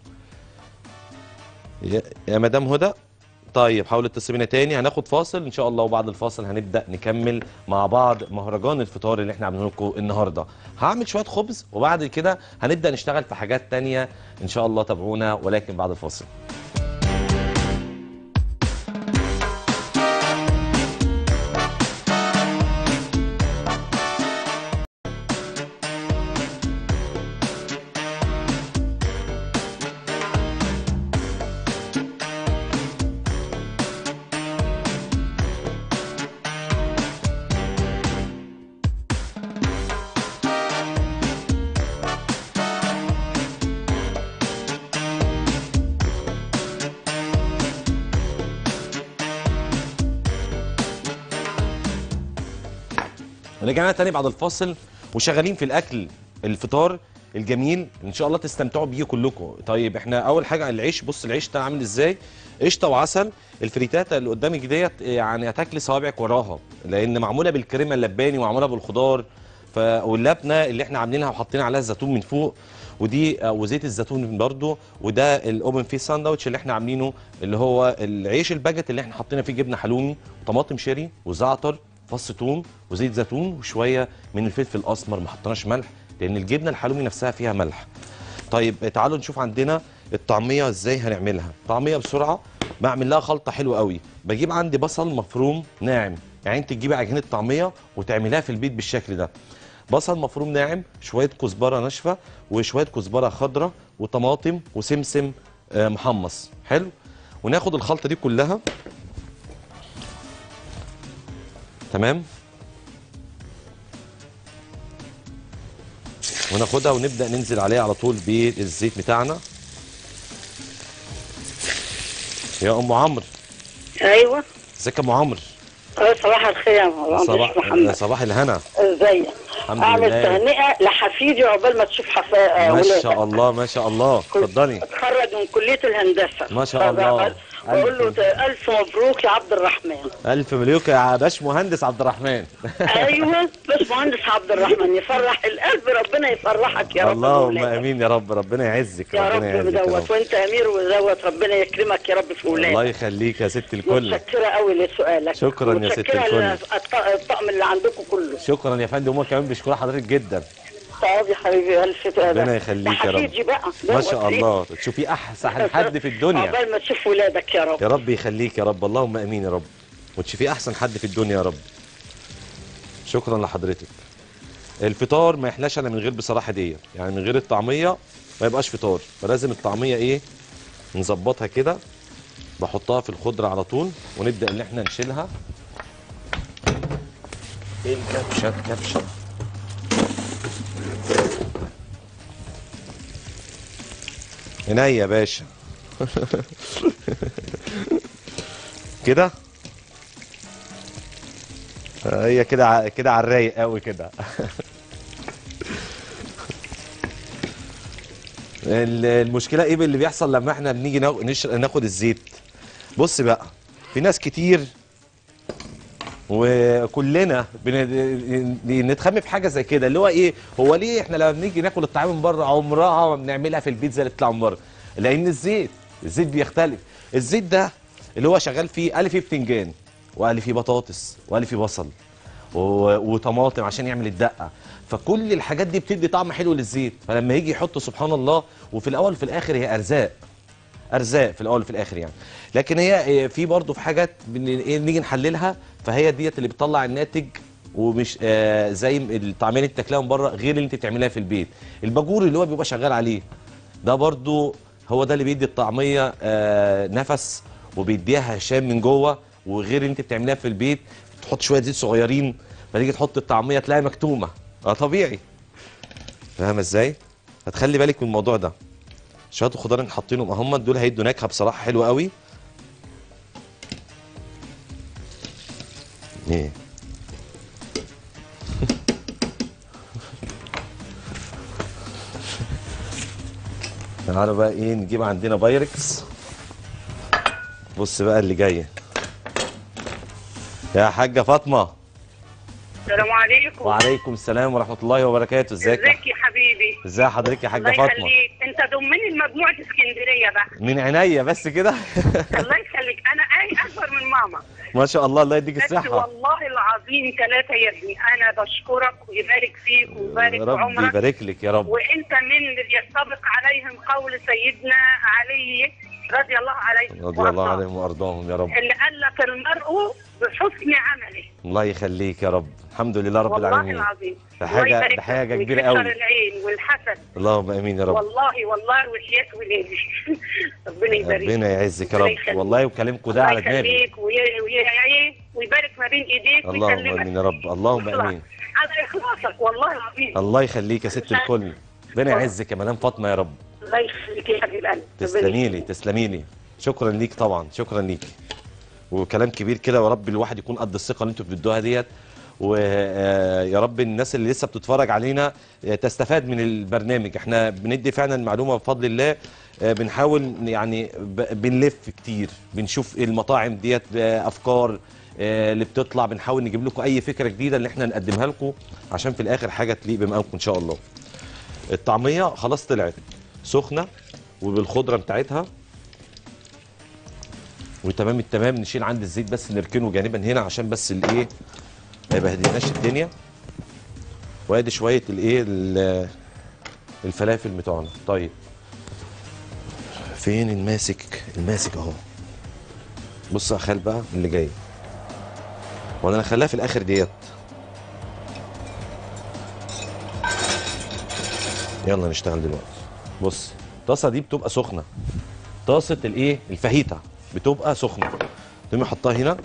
يا- يا مدام هدى طيب حاول تتصل بينا تاني هناخد فاصل ان شاء الله وبعد الفاصل هنبدا نكمل مع بعض مهرجان الفطار اللي احنا عاملينه لكم النهارده هعمل شويه خبز وبعد كده هنبدا نشتغل في حاجات تانية ان شاء الله تابعونا ولكن بعد الفاصل رجعنا تاني بعد الفاصل وشغالين في الاكل الفطار الجميل ان شاء الله تستمتعوا بيه كلكم طيب احنا اول حاجه العيش بص العيش ده عامل ازاي قشطه وعسل الفريتاتا اللي قدامك ديت يعني هتاكلي صوابعك وراها لان معموله بالكريمه اللباني ومعموله بالخضار ف واللبنه اللي احنا عاملينها وحاطين عليها الزيتون من فوق ودي آه، وزيت الزيتون برضو وده الاوبن فيس ساندوتش اللي احنا عاملينه اللي هو العيش الباجت اللي احنا حاطين فيه جبنه حلومي وطماطم شيري وزعتر فص ثوم وزيت زيتون وشويه من الفلفل الاسمر ما حطيناش ملح لان الجبنه الحلومي نفسها فيها ملح طيب تعالوا نشوف عندنا الطعميه ازاي هنعملها طعميه بسرعه بعمل لها خلطه حلوه قوي بجيب عندي بصل مفروم ناعم يعني انت تجيبي عجينه طعميه وتعمليها في البيت بالشكل ده بصل مفروم ناعم شويه كزبره ناشفه وشويه كزبره خضراء وطماطم وسمسم آه، محمص حلو وناخد الخلطه دي كلها تمام وناخدها ونبدا ننزل عليها على طول بالزيت بتاعنا يا ام عمرو ايوه ازيك يا ام عمرو آه، صباح الخير يا مهندس صباح محمد صباح الهنا ازيك الحمد اعمل لله. تهنئه لحفيدي عقبال ما تشوف حفا ما ولادك. شاء الله ما شاء الله اتفضلي اتخرج من كليه الهندسه ما شاء الله. بقول له الف مبروك يا عبد الرحمن الف مليون يا باش مهندس عبد الرحمن ايوه بس مهندس عبد الرحمن يفرح القلب ربنا يفرحك يا رب اللهم بولادك. امين يا رب ربنا يعزك يا رب ربنا يعزك يا بدوت وانت امير ودوت ربنا يكرمك يا رب في ولادك الله يخليك يا ست الكل متشكره قوي لسؤالك شكراً يا ست متشكرة الكل. للط- الطقم اللي عندكم كله شكرا يا فندم هم كمان بيشكروا حضرتك جدا طب يا حبيبي الف ربنا يخليك يا رب. حفيدي بقى ما دوت شاء ليه. الله تشوفي احسن حد في الدنيا عقبال ما تشوف ولادك يا رب يا رب يخليك يا رب اللهم امين يا رب وتشوفيه احسن حد في الدنيا يا رب شكرا لحضرتك الفطار ما يحلاش الا من غير بصراحه دي يعني من غير الطعميه ما يبقاش فطار فلازم الطعميه ايه نظبطها كده بحطها في الخضره على طول ونبدا ان احنا نشيلها الكبشه الكبشه عينيا يا باشا كده هي كده ع- كده على الرايق قوي كده ال- المشكله ايه اللي بيحصل لما احنا بنيجي نا- نش- ناخد الزيت بص بقى في ناس كتير وكلنا بن- نتخمي في حاجه زي كده اللي هو ايه هو ليه احنا لما بنيجي ناكل الطعام من بره عمرها ما بنعملها في البيت زي اللي بتطلع من بره لان الزيت الزيت بيختلف الزيت ده اللي هو شغال فيه قال فيه بتنجان وقال فيه بطاطس وقال فيه بصل و- وطماطم عشان يعمل الدقه فكل الحاجات دي بتدي طعم حلو للزيت فلما يجي يحطه سبحان الله وفي الاول وفي الاخر هي ارزاق ارزاق في الاول وفي الاخر يعني لكن هي إيه، في برضه في حاجات بن- إيه، نيجي نحللها فهي ديت اللي بتطلع الناتج ومش آه زي الطعميه اللي انت تاكلها من بره غير اللي انت بتعملها في البيت الباجور اللي هو بيبقى شغال عليه ده برضه هو ده اللي بيدي الطعميه آه نفس وبيديها هشام من جوه وغير اللي انت بتعمليها في البيت تحط شويه زيت صغيرين فتيجي تحط الطعميه تلاقي مكتومه اه طبيعي فاهمه ازاي هتخلي بالك من الموضوع ده شويه الخضار اللي حاطينهم اهم دول هيدوا نكهه بصراحه حلوه قوي ايه تعالوا بقى ايه نجيب عندنا بايركس بص بقى اللي جايه يا حاجه فاطمه السلام عليكم وعليكم السلام ورحمه الله وبركاته ازيك ازيك يا حبيبي ازي حضرتك يا حاجه الله فاطمه يخليك انت ضمني لمجموعه اسكندريه بقى من عينيا بس كده الله يخليك انا اي اكبر من ماما ما شاء الله الله يديك بس الصحه والله العظيم ثلاثه يا ابني انا بشكرك ويبارك فيك ويبارك في ربي عمرك يبارك لك يا رب وانت من اللي يسبق عليهم قول سيدنا علي رضي الله عليه رضي الله وأرضاه. عليهم وارضاهم يا رب اللي قال لك المرء بحسن عمله الله يخليك يا رب الحمد لله رب والله العالمين العظيم ده حاجة- الله يبارك ده حاجة لك كبيرة ويكسر قوي. العين والحسد اللهم امين يا رب والله والله وحياة ولادي ربنا يبارك ربنا يعزك يا الله رب يخليك. والله وكلامكم ده الله على دماغي يخليك وي- وي- ويبارك ما بين ايديك اللهم ويسلمك امين يا رب اللهم ويطلع. امين على اخلاصك والله العظيم الله يخليك يا ست الكل ربنا يعزك يا مدام فاطمه يا رب الله يخليك يا حبيب قلبي تسلمي لي تسلمي لي شكرا ليك طبعا شكرا ليك وكلام كبير كده ويا رب الواحد يكون قد الثقه اللي انتوا بتدوها ديت ويا رب الناس اللي لسه بتتفرج علينا آه، تستفاد من البرنامج احنا بندي فعلا المعلومه بفضل الله آه، بنحاول يعني ب- بنلف كتير بنشوف المطاعم ديت آه، افكار آه، اللي بتطلع بنحاول نجيب لكم اي فكره جديده اللي احنا نقدمها لكم عشان في الاخر حاجه تليق بمقامكم ان شاء الله الطعميه خلاص طلعت سخنه وبالخضره بتاعتها وتمام التمام نشيل عند الزيت بس نركنه جانبا هنا عشان بس الايه ما يبهدلناش الدنيا وادي شويه الايه ال- الفلافل بتوعنا طيب فين الماسك الماسك اهو بص يا خال بقى اللي جاي وانا هخليها في الاخر ديت يلا نشتغل دلوقتي بص الطاسه دي بتبقى سخنه طاسه الايه الفاهيتا بتبقى سخنه تقومي حطها هنا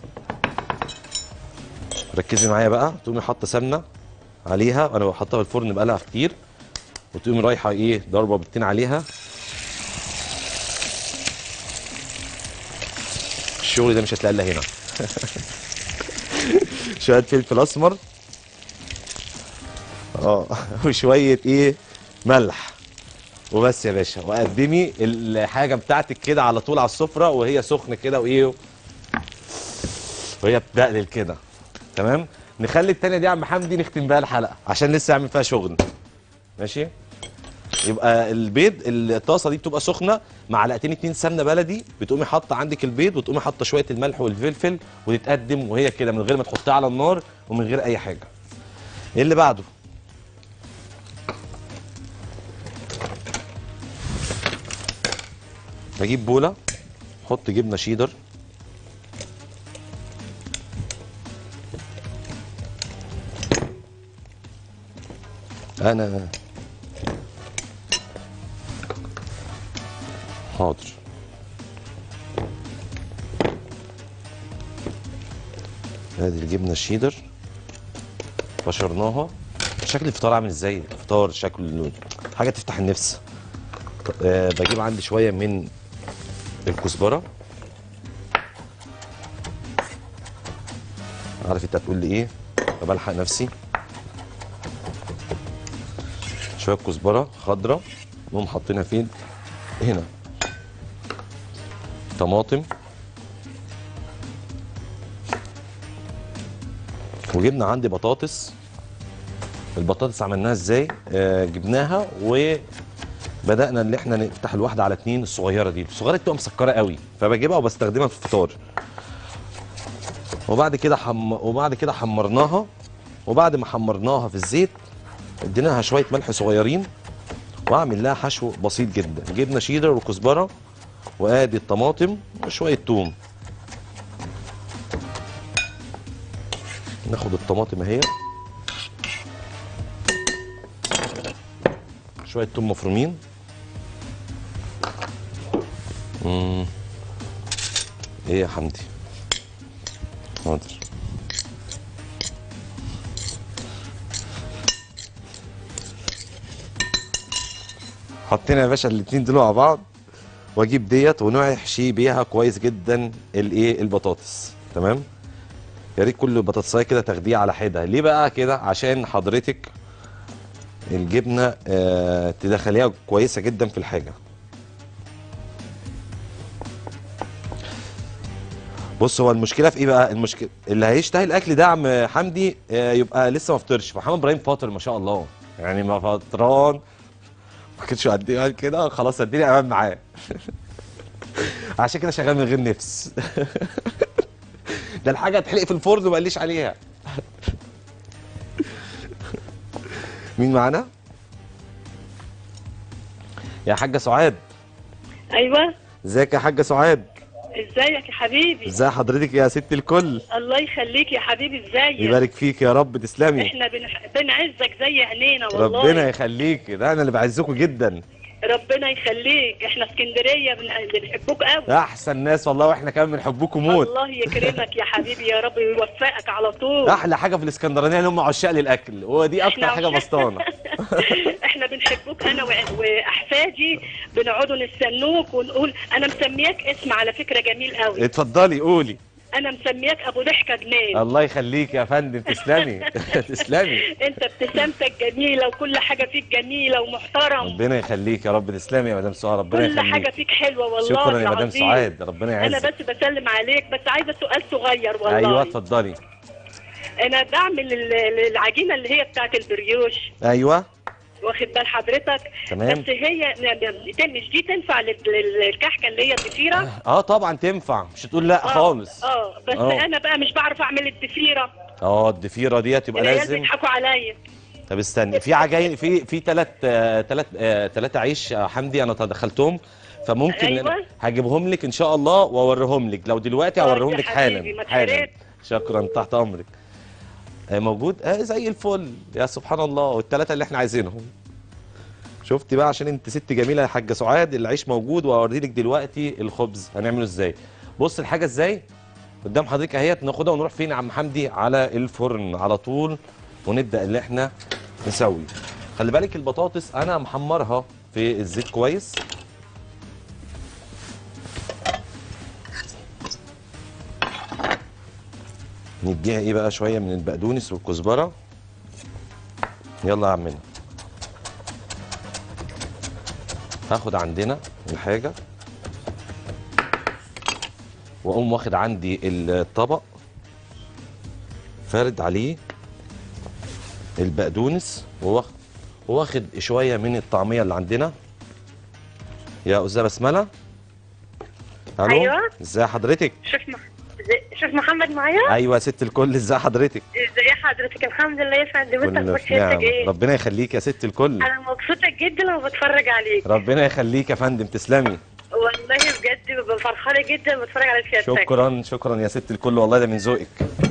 ركزي معايا بقى تقومي حاطه سمنه عليها انا بحطها في الفرن بقالها كتير وتقومي رايحه ايه ضربه بيضتين عليها الشغل ده مش هتلاقيه الا هنا شويه فلفل اسمر اه وشويه ايه ملح وبس يا باشا وقدمي الحاجه بتاعتك كده على طول على السفره وهي سخنه كده وايه وهي بتقلل كده تمام نخلي التانية دي يا عم حمدي نختم بيها الحلقه عشان لسه هعمل فيها شغل ماشي يبقى البيض الطاسه دي بتبقى سخنه معلقتين اتنين سمنه بلدي بتقومي حاطه عندك البيض وتقومي حاطه شويه الملح والفلفل وتتقدم وهي كده من غير ما تحطيها على النار ومن غير اي حاجه ايه اللي بعده بجيب بوله احط جبنه شيدر انا حاضر ادي الجبنه الشيدر بشرناها شكل الفطار عامل ازاي الفطار شكله حاجه تفتح النفس آه بجيب عندي شويه من الكزبره عارف انت هتقول لي ايه فبلحق نفسي شويه كزبره خضراء نقوم حاطينها فين هنا طماطم وجبنا عندي بطاطس البطاطس عملناها ازاي آه جبناها وبدانا ان احنا نفتح الواحده على اتنين الصغيره دي الصغيره دي بتبقى مسكره قوي فبجيبها وبستخدمها في الفطار وبعد كده حم... وبعد كده حمرناها وبعد ما حمرناها في الزيت اديناها شويه ملح صغيرين واعمل لها حشو بسيط جدا جبنه شيدر وكزبره وادي الطماطم وشويه توم ناخد الطماطم اهي شويه توم مفرومين مم. ايه يا حمدي حاضر حطينا يا باشا الاتنين دول مع بعض واجيب ديت ونحشي بيها كويس جدا الايه البطاطس تمام يا ريت كل بطاطسايه كده تاخديه على حده ليه بقى كده عشان حضرتك الجبنه آه تدخليها كويسه جدا في الحاجه بص هو المشكله في ايه بقى المشكله اللي هيشتهي الاكل ده يا عم حمدي آه يبقى لسه ما فطرش محمد ابراهيم فاطر ما شاء الله يعني ما فطران ما كنتش قد ايه كده خلاص اديني امان معاه عشان كده شغال من غير نفس ده الحاجه تحلق في الفرن وما قاليش عليها مين معانا يا حاجه سعاد ايوه ازيك يا حاجه سعاد ازيك يا حبيبي ازي حضرتك يا ست الكل الله يخليك يا حبيبي ازيك يبارك فيك يا رب تسلمي احنا بنح... بنعزك زي عينينا والله ربنا يخليك ده انا اللي بعزكم جدا ربنا يخليك احنا اسكندريه بن... بنحبوك قوي احسن ناس والله واحنا كمان بنحبكم موت الله يكرمك يا حبيبي يا رب ويوفقك على طول احلى حاجه في الاسكندرانيه اللي هم عشاق للاكل هو دي اكتر إحنا حاجه عشاق. بسطانه احنا بنحبوك انا و- واحفادي بنقعدوا نستنوك ونقول انا مسمياك اسم على فكره جميل قوي اتفضلي قولي انا مسمياك ابو ضحكه جنان الله يخليك يا فندم تسلمي تسلمي انت ابتسامتك جميله وكل حاجه فيك جميله ومحترم ربنا يخليك يا رب تسلمي يا مدام سعاد ربنا كل حاجه يخليك فيك حلوه والله شكرا يا مدام العظيم. سعاد ربنا انا يعزك بس بسلم عليك بس عايزه سؤال صغير والله ايوه اتفضلي انا بعمل ال- العجينه اللي هي بتاعت البريوش ايوه واخد بال حضرتك تمام. بس هي مش دي تنفع لل- للكحكه اللي هي الضفيره اه طبعا تنفع مش هتقول لا آه، خالص اه بس آه. انا بقى مش بعرف اعمل الضفيره اه الضفيره ديت يبقى العيال لازم بيضحكوا عليا طب استني في عجاين في في ثلاث ثلاث ثلاث عيش يا حمدي انا تدخلتهم فممكن أيوة. أنا هجيبهم لك ان شاء الله واوريهم لك لو دلوقتي طيب هوريهم يا لك حبيبي، ما حالا حالا تحرمش. شكرا تحت امرك آه، موجود اه زي الفل يا سبحان الله والثلاثه اللي احنا عايزينهم شفتي بقى عشان انت ست جميله يا حاجه سعاد العيش موجود واوري لك دلوقتي الخبز هنعمله ازاي بص الحاجه ازاي قدام حضرتك اهيت ناخدها ونروح فين يا عم حمدي على الفرن على طول ونبدا اللي احنا نسوي خلي بالك البطاطس انا محمرها في الزيت كويس نديها ايه بقى شويه من البقدونس والكزبره يلا يا عمنا هاخد عندنا الحاجه واقوم واخد عندي الطبق فارد عليه البقدونس وواخد واخد شويه من الطعميه اللي عندنا يا استاذه بسمله الو أيوة. ازي حضرتك شوف مح... زي- شوف محمد معايا ايوه يا ست الكل ازي حضرتك ازي حضرتك الحمد لله يا فندم انت كله اخبار في نعم حياتك ايه ربنا يخليك يا ست الكل انا مبسوطه جدا وبتفرج عليك ربنا يخليك يا فندم تسلمي والله بجد ببقى فرحانه جدا بتفرج على سيادتك شكرا شكرا يا ست الكل والله ده من ذوقك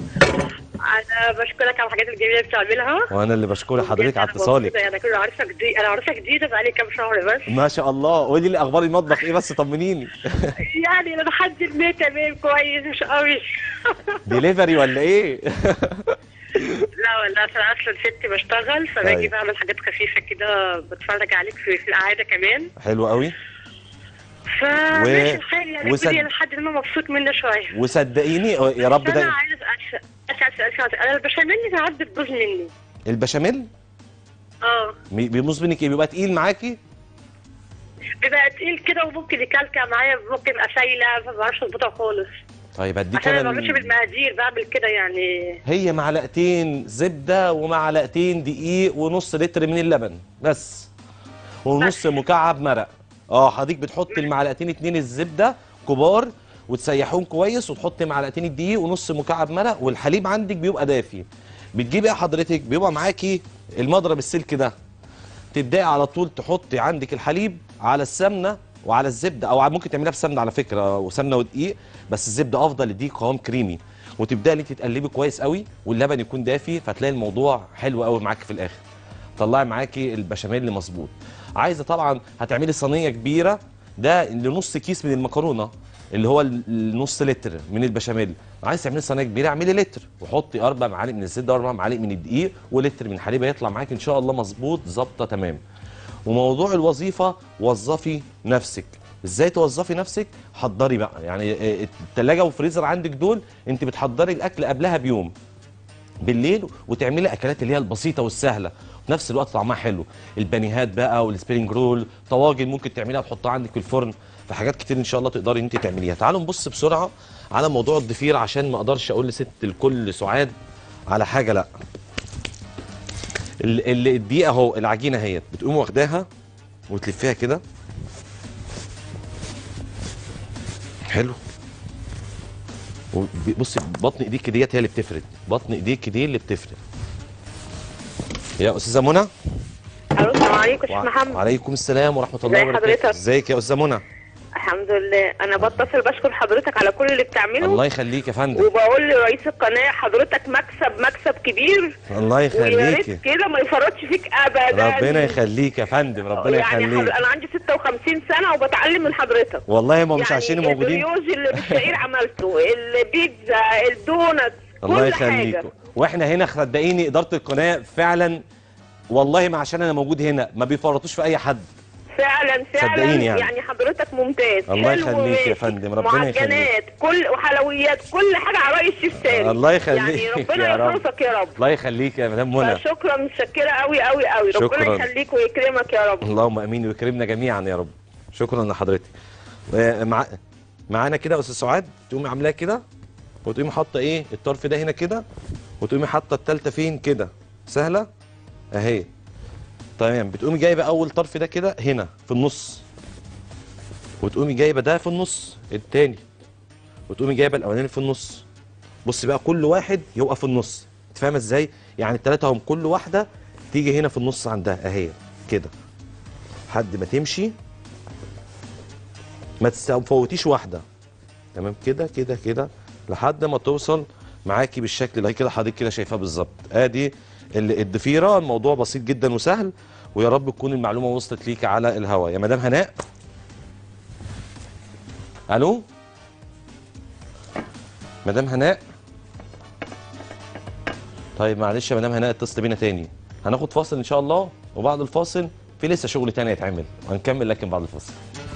انا بشكرك على الحاجات الجميله اللي بتعملها وانا اللي بشكر حضرتك بجد على أنا اتصالك مبسوطة. انا كل عارفه جديد انا عارفه جديده بقالي كام شهر بس ما شاء الله قولي لي اخبار المطبخ ايه بس طمنيني يعني انا لحد ما تمام كويس مش قوي ديليفري ولا ايه لا والله انا اصلا ست بشتغل فباجي طيب. بعمل حاجات خفيفه كده بتفرج عليك في, في القعده كمان حلو قوي فماشي الحال يعني وسد- الدنيا لحد ما مبسوط منه شويه وصدقيني يا رب بس انا ده عايز اسال اسال اسال اسال انا البشاميل ساعات بتبوظ مني البشاميل اه بي- بيبوظ منك ايه بيبقى تقيل معاكي بيبقى تقيل كده وممكن يكلكع معايا ممكن ابقى سايله ما بعرفش اظبطها خالص طيب اديك عشان انا ما انا بعملش بالمقادير بعمل كده يعني هي معلقتين زبده ومعلقتين دقيق ونص لتر من اللبن بس ونص مكعب مرق اه حضرتك بتحط المعلقتين اتنين الزبده كبار وتسيحوهم كويس وتحط معلقتين الدقيق ونص مكعب مرق والحليب عندك بيبقى دافي بتجيبي ايه حضرتك بيبقى معاكي المضرب السلك ده تبداي على طول تحطي عندك الحليب على السمنه وعلى الزبده او ممكن تعمليها بسمنه على فكره وسمنه ودقيق بس الزبده افضل يديك قوام كريمي وتبداي انت تقلبي كويس قوي واللبن يكون دافي فتلاقي الموضوع حلو قوي معاكي في الاخر طلعي معاكي البشاميل اللي مظبوط عايزه طبعا هتعملي صينيه كبيره ده لنص كيس من المكرونه اللي هو ال- النص لتر من البشاميل عايز تعملي صينيه كبيره اعملي لتر وحطي اربع معالق من الزبده واربع معالق من الدقيق ولتر من الحليب هيطلع معاك ان شاء الله مظبوط ظابطه تمام وموضوع الوظيفه وظفي نفسك ازاي توظفي نفسك حضري بقى يعني آه، التلاجة والفريزر عندك دول انت بتحضري الاكل قبلها بيوم بالليل وتعملي اكلات اللي هي البسيطه والسهله وفي نفس الوقت طعمها حلو البانيهات بقى والسبرينج رول طواجن ممكن تعمليها تحطها عندك في الفرن فحاجات كتير ان شاء الله تقدري انت تعمليها تعالوا نبص بسرعه على موضوع الضفير عشان ما اقدرش اقول لست الكل سعاد على حاجه لا ال- ال- الدقيقه اهو العجينه اهيت بتقوم واخداها وتلفيها كده حلو بصي بطن ايديك ديت هي اللي بتفرد بطن ايديك دي اللي بتفرد يا استاذه منى الو السلام عليكم يا شيخ وع- محمد وعليكم السلام ورحمه الله ازي وبركاته حضرتك؟ ازيك يا استاذه منى الحمد لله انا بتصل بشكر حضرتك على كل اللي بتعمله الله يخليك يا فندم وبقول لرئيس القناه حضرتك مكسب مكسب كبير الله ويا ريت يخليك كده ما يفرطش فيك ابدا ربنا يخليك يا فندم ربنا يعني حضر... يخليك انا عندي 56 سنه وبتعلم من حضرتك والله ما مش يعني عشان موجودين البريوز اللي بالشعير عملته البيتزا الدونت الله كل يخليك حاجه واحنا هنا صدقيني اداره القناه فعلا والله ما عشان انا موجود هنا ما بيفرطوش في اي حد فعلا فعلا صدقيني يعني. يعني. حضرتك ممتاز الله حلو يخليك يا وماشي. فندم، ربنا يخليك. معجنات كل وحلويات كل حاجه على راي الشيف سالم الله يخليك يعني ربنا يا رب. يحرسك يا رب الله يخليك يا مدام منى شكرا متشكره قوي قوي قوي ربنا شكراً. يخليك ويكرمك يا رب اللهم امين ويكرمنا جميعا يا رب شكرا لحضرتك آه، مع... معانا كده يا استاذ سعاد تقومي عاملاها كده وتقومي حاطه ايه الطرف ده هنا كده وتقومي حاطه التالتة فين كده سهله اهي تمام بتقومي جايبه اول طرف ده كده هنا في النص وتقومي جايبه ده في النص التاني وتقومي جايبه الاولاني في النص بص بقى كل واحد يبقى في النص انت فاهمه ازاي يعني التلاته هم كل واحده تيجي هنا في النص عندها اهي كده لحد ما تمشي ما تفوتيش واحده تمام كده كده كده لحد ما توصل معاكي بالشكل اللي هي كده حضرتك كده شايفاه بالظبط ادي ال- الضفيره الموضوع بسيط جدا وسهل ويا رب تكون المعلومه وصلت ليك على الهواء يا مدام هناء الو مدام هناء طيب معلش يا مدام هناء اتصل بينا تاني هناخد فاصل ان شاء الله وبعد الفاصل في لسه شغل تاني يتعمل هنكمل لكن بعد الفاصل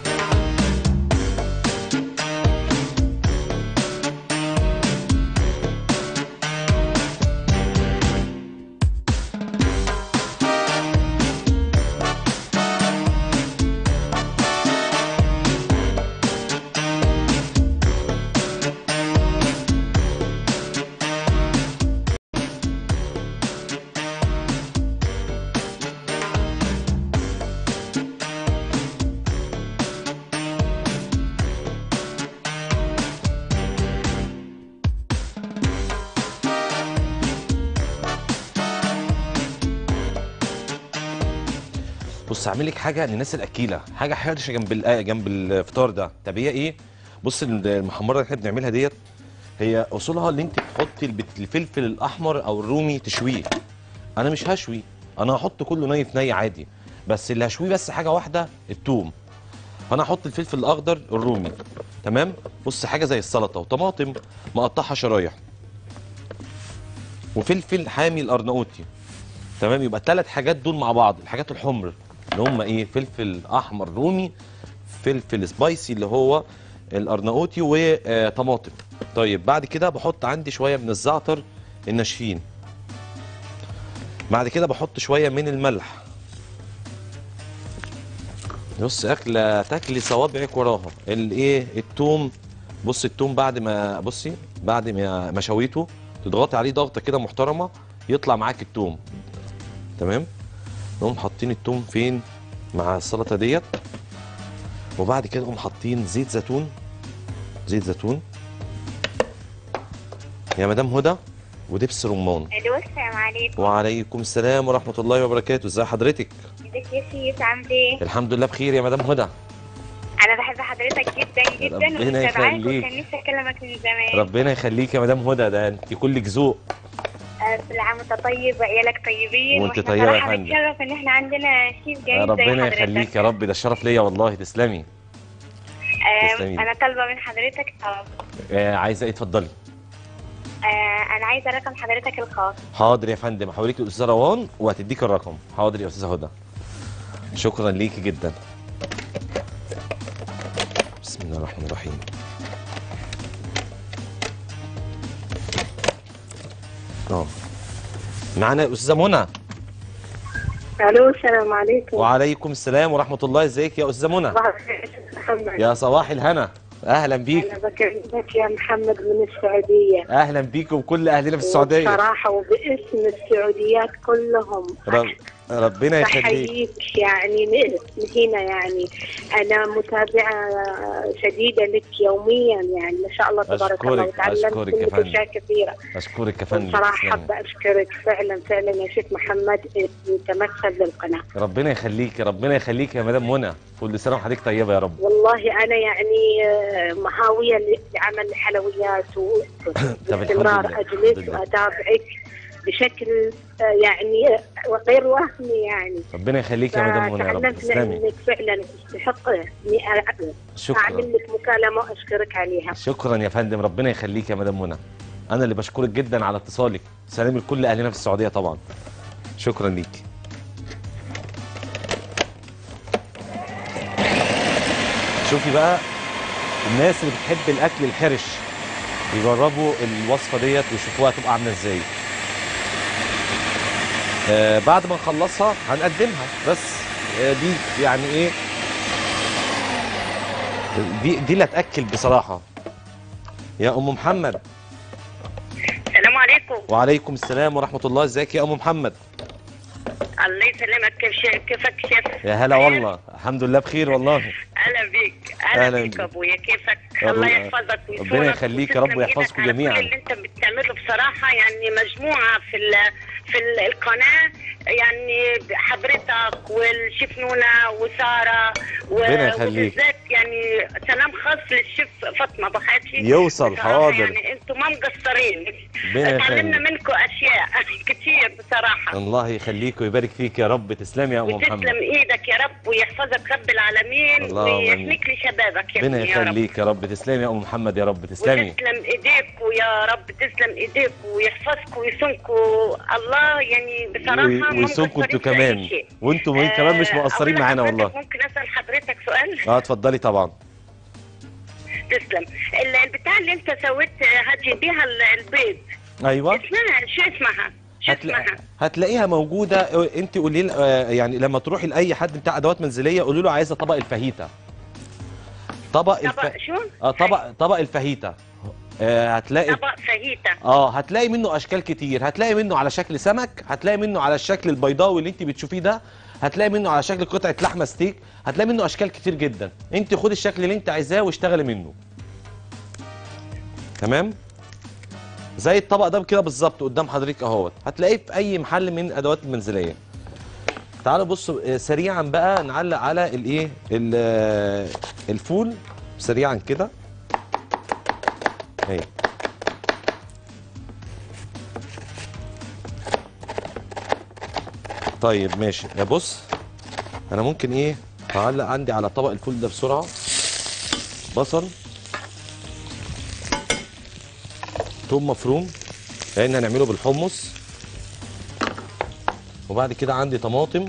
بص هعمل لك حاجه للناس الاكيله حاجه حرشه جنب ال- جنب الفطار ده طب هي ايه بص المحمره اللي احنا بنعملها ديت هي اصولها اللي انت تحطي البت- الفلفل الاحمر او الرومي تشويه انا مش هشوي انا هحط كله ني في ني عادي بس اللي هشويه بس حاجه واحده التوم فانا هحط الفلفل الاخضر الرومي تمام بص حاجه زي السلطه وطماطم مقطعها شرايح وفلفل حامي الارناؤوطي تمام يبقى الثلاث حاجات دول مع بعض الحاجات الحمر اللي هم ايه فلفل احمر رومي فلفل سبايسي اللي هو الارناؤوطي وطماطم طيب بعد كده بحط عندي شويه من الزعتر الناشفين بعد كده بحط شويه من الملح بص اكله تاكلي صوابعك وراها الايه التوم بص التوم بعد ما بصي بعد ما ما شويته تضغطي عليه ضغطه كده محترمه يطلع معاك التوم تمام نقوم حاطين التوم فين مع السلطه ديت وبعد كده نقوم حاطين زيت زيتون زيت زيتون يا مدام هدى ودبس رمان الو السلام عليكم وعليكم السلام ورحمه الله وبركاته ازي حضرتك ازيك يا سيس عامل ايه؟ الحمد لله بخير يا مدام هدى انا بحب حضرتك جدا جدا ربنا ومتابعاك يخليك. وكان نفسي اكلمك من زمان ربنا يخليك يا مدام هدى ده انت كلك ذوق آه، كل عام وانت طيب وعيالك طيبين وانت واحنا طيبة يا صراحة فندم. نتشرف ان احنا عندنا شيف جميل زي ربنا حضرتك. يخليك يا رب ده الشرف ليا والله تسلمي آه، تسلمي. انا طالبه من حضرتك طلب آه عايزه ايه اتفضلي آه، انا عايزه رقم حضرتك الخاص حاضر يا فندم هحولك الاستاذه روان وهتديك الرقم حاضر يا استاذه هدى شكرا ليكي جدا بسم الله الرحمن الرحيم اه معانا الاستاذه منى الو السلام عليكم وعليكم السلام ورحمه الله ازيك يا استاذه منى صباح الخير يا محمد يا صباح الهنا اهلا بيك انا بكلمك يا محمد من السعوديه اهلا بيك وكل اهلنا في السعوديه بصراحه وباسم السعوديات كلهم رب ربنا يخليك بحييك يعني من من هنا يعني انا متابعه شديده لك يوميا يعني ما شاء الله تبارك الله أشكرك- وتعلمت أشكرك يا منك فندم. اشياء كثيره اشكرك يا فندم بصراحه تسلمي. حابه اشكرك فعلا فعلا يا شيخ محمد متمثل للقناه ربنا يخليك ربنا يخليك يا مدام منى كل سنه وحضرتك طيبه يا رب والله انا يعني آه، مهاويه لعمل الحلويات وباستمرار لله، الحمد اجلس لله. واتابعك بشكل آه، يعني آه، غير وهمي يعني ربنا يخليك يا مدام منى يا رب فتعلمت تسلمي انك فعلا تستحق اني أع- شكرا اعمل لك مكالمه واشكرك عليها شكرا يا فندم ربنا يخليك يا مدام منى انا اللي بشكرك جدا على اتصالك سلام لكل اهلنا في السعوديه طبعا شكرا ليك شوفي بقى الناس اللي بتحب الاكل الحرش يجربوا الوصفه ديت ويشوفوها هتبقى عامله ازاي آه بعد ما نخلصها هنقدمها بس آه دي يعني ايه دي دي اللي هتاكل بصراحه يا ام محمد السلام عليكم وعليكم السلام ورحمه الله ازيك يا ام محمد الله يسلمك كيف شي- كيفك شيف يا هلا والله الحمد لله بخير والله اهلا بيك أهلا اهلا بيك. بيك ابويا كيفك ربنا- الله يحفظك ويصونك ربنا يخليك يا رب وتسلم ويحفظكم إيدك على جميعاً. كل اللي انت بتعمله بصراحه يعني مجموعه في ال في ال- القناه يعني حضرتك والشيف نونا وساره و- ربنا يخليك. وبالذات يعني سلام خاص للشيف فاطمه بحاتي يوصل بصراحة حاضر يعني انتم ما مقصرين ربنا اتعلمنا يخليك. منكم اشياء كثير بصراحه الله يخليك ويبارك فيك يا رب تسلمي يا ام وتسلم محمد ايدك يا رب ويحفظك رب العالمين اللهم ويحميك لشبابك يا ربنا ابني يا رب يخليك يا رب تسلمي يا ام محمد يا رب تسلمي وتسلم ايديك ويا رب تسلم ايديك ويحفظك ويصونكوا الله يعني بصراحه وي- ما ويصونكوا انتوا مقصرين في أي كمان شيء. وانتوا من كمان مش آه، مقصرين أقول معانا لحضرتك والله ممكن اسال حضرتك سؤال اه اتفضلي طبعا تسلم ال- البتاع اللي انت سويت هاتي بيها ال- البيض ايوه اسمها شو اسمها شو هتلا... اسمها هتلاقيها موجوده انت قولي ل- آه، يعني لما تروحي لاي حد بتاع ادوات منزليه قولي له عايزه طبق الفاهيتا طبق طبق الف... شو اه طبق طبق الفاهيتا آه هتلاقي طبق فاهيتا اه هتلاقي منه اشكال كتير هتلاقي منه على شكل سمك هتلاقي منه على الشكل البيضاوي اللي انت بتشوفيه ده هتلاقي منه على شكل قطعه لحمه ستيك هتلاقي منه اشكال كتير جدا انت خدي الشكل اللي انت عايزاه واشتغلي منه تمام زي الطبق ده كده بالظبط قدام حضرتك اهوت هتلاقيه في اي محل من الادوات المنزليه تعالوا بصوا آه، سريعا بقى نعلق على الايه ال- آه، الفول سريعا كده اهي طيب ماشي يا بص انا ممكن ايه اعلق عندي على طبق الفول ده بسرعه بصل توم مفروم لان هنعمله بالحمص وبعد كده عندي طماطم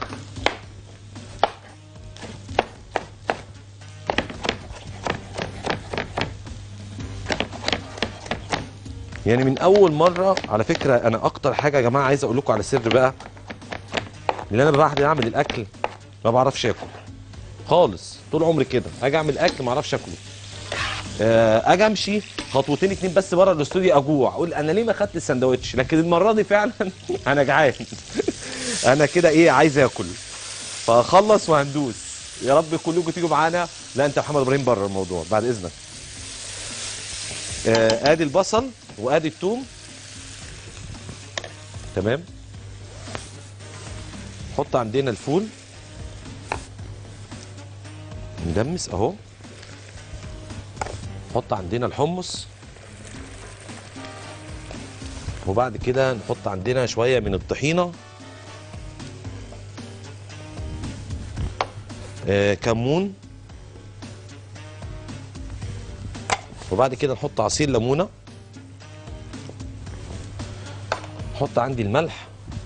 يعني من اول مره على فكره انا اكتر حاجه يا جماعه عايز اقول لكم على سر بقى اللي انا بعد اعمل الاكل ما بعرفش اكل خالص طول عمري كده اجي اعمل اكل ما اعرفش اكله آه، اجي امشي خطوتين اتنين بس بره الاستوديو اجوع اقول انا ليه ما خدت السندوتش لكن المره دي فعلا انا جعان انا كده ايه عايز اكل فاخلص وهندوس يا رب كلكم تيجوا معانا لا انت يا محمد ابراهيم بره الموضوع بعد اذنك آه، ادي البصل وادي الثوم تمام نحط عندنا الفول ندمس اهو نحط عندنا الحمص وبعد كده نحط عندنا شويه من الطحينه آه كمون وبعد كده نحط عصير ليمونه نحط عندي الملح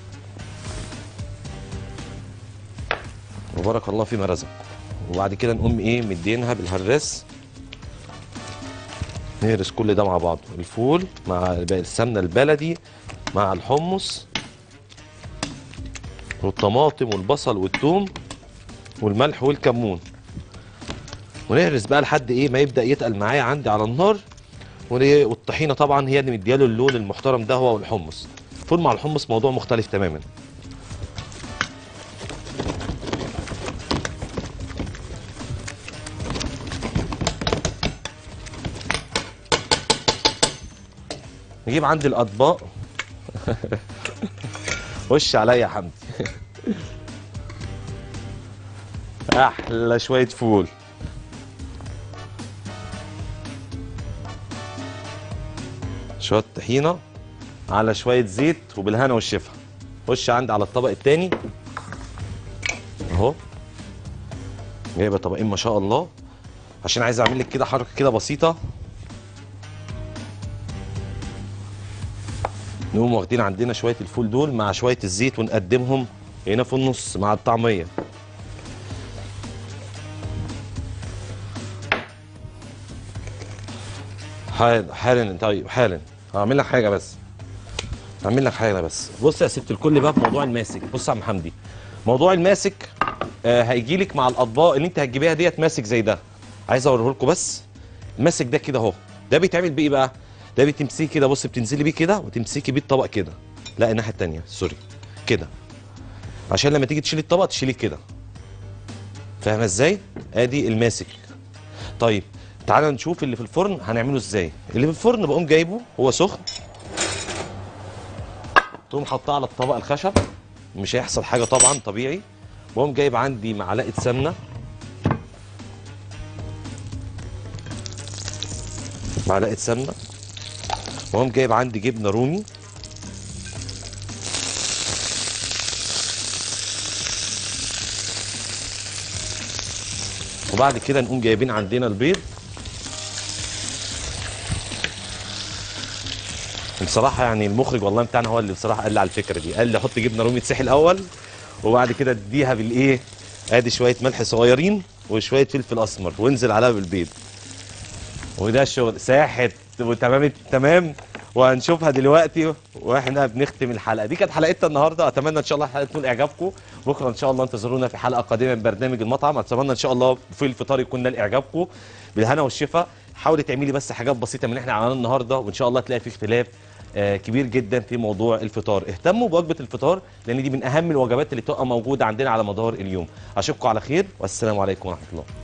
وبارك الله فيما رزق وبعد كده نقوم ايه مدينها بالهراس نهرس كل ده مع بعض الفول مع السمنه البلدي مع الحمص والطماطم والبصل والثوم والملح والكمون ونهرس بقى لحد ايه ما يبدا يتقل معايا عندي على النار ون- والطحينه طبعا هي اللي مدياله اللون المحترم ده هو والحمص الفول مع الحمص موضوع مختلف تماما نجيب عندي الاطباق وش عليا يا حمدي احلى شويه فول شويه طحينه على شويه زيت وبالهنا والشفا خش عندي على الطبق التاني اهو جايبه طبقين ما شاء الله عشان عايز اعمل لك كده حركه كده بسيطه نقوم واخدين عندنا شويه الفول دول مع شويه الزيت ونقدمهم هنا في النص مع الطعميه حالا حالا طيب حالا هعمل لك حاجه بس هعمل لك حاجه بس بص يا ست الكل بقى في موضوع الماسك بص يا عم حمدي موضوع الماسك آه هيجي لك مع الاطباق اللي انت هتجيبيها ديت ماسك زي ده عايز اوريه لكم بس الماسك ده كده اهو ده بيتعمل بايه بقى ده بتمسكي كده بص بتنزلي بيه كده وتمسكي بيه الطبق كده لا الناحيه التانيه سوري كده عشان لما تيجي تشيلي الطبق تشيليه كده فاهمه ازاي ادي الماسك طيب تعالى نشوف اللي في الفرن هنعمله ازاي اللي في الفرن بقوم جايبه هو سخن تقوم حاطاه على الطبق الخشب مش هيحصل حاجه طبعا طبيعي بقوم جايب عندي معلقه سمنه معلقه سمنه واقوم جايب عندي جبنه رومي وبعد كده نقوم جايبين عندنا البيض بصراحه يعني المخرج والله بتاعنا هو اللي بصراحه قال لي على الفكره دي قال لي حط جبنه رومي تسيح الاول وبعد كده اديها بالايه ادي شويه ملح صغيرين وشويه فلفل اسمر وانزل عليها بالبيض وده الشغل ساحت وتمام التمام وهنشوفها دلوقتي واحنا بنختم الحلقه دي كانت حلقتنا النهارده اتمنى ان شاء الله الحلقه تكون اعجابكم بكره ان شاء الله انتظرونا في حلقه قادمه من برنامج المطعم اتمنى ان شاء الله في الفطار يكون نال اعجابكم بالهنا والشفا حاولي تعملي بس حاجات بسيطه من اللي احنا عملناها النهارده وان شاء الله تلاقي في اختلاف آه، كبير جدا في موضوع الفطار اهتموا بوجبه الفطار لان دي من اهم الوجبات اللي بتبقى موجوده عندنا على مدار اليوم اشوفكم على خير والسلام عليكم ورحمه الله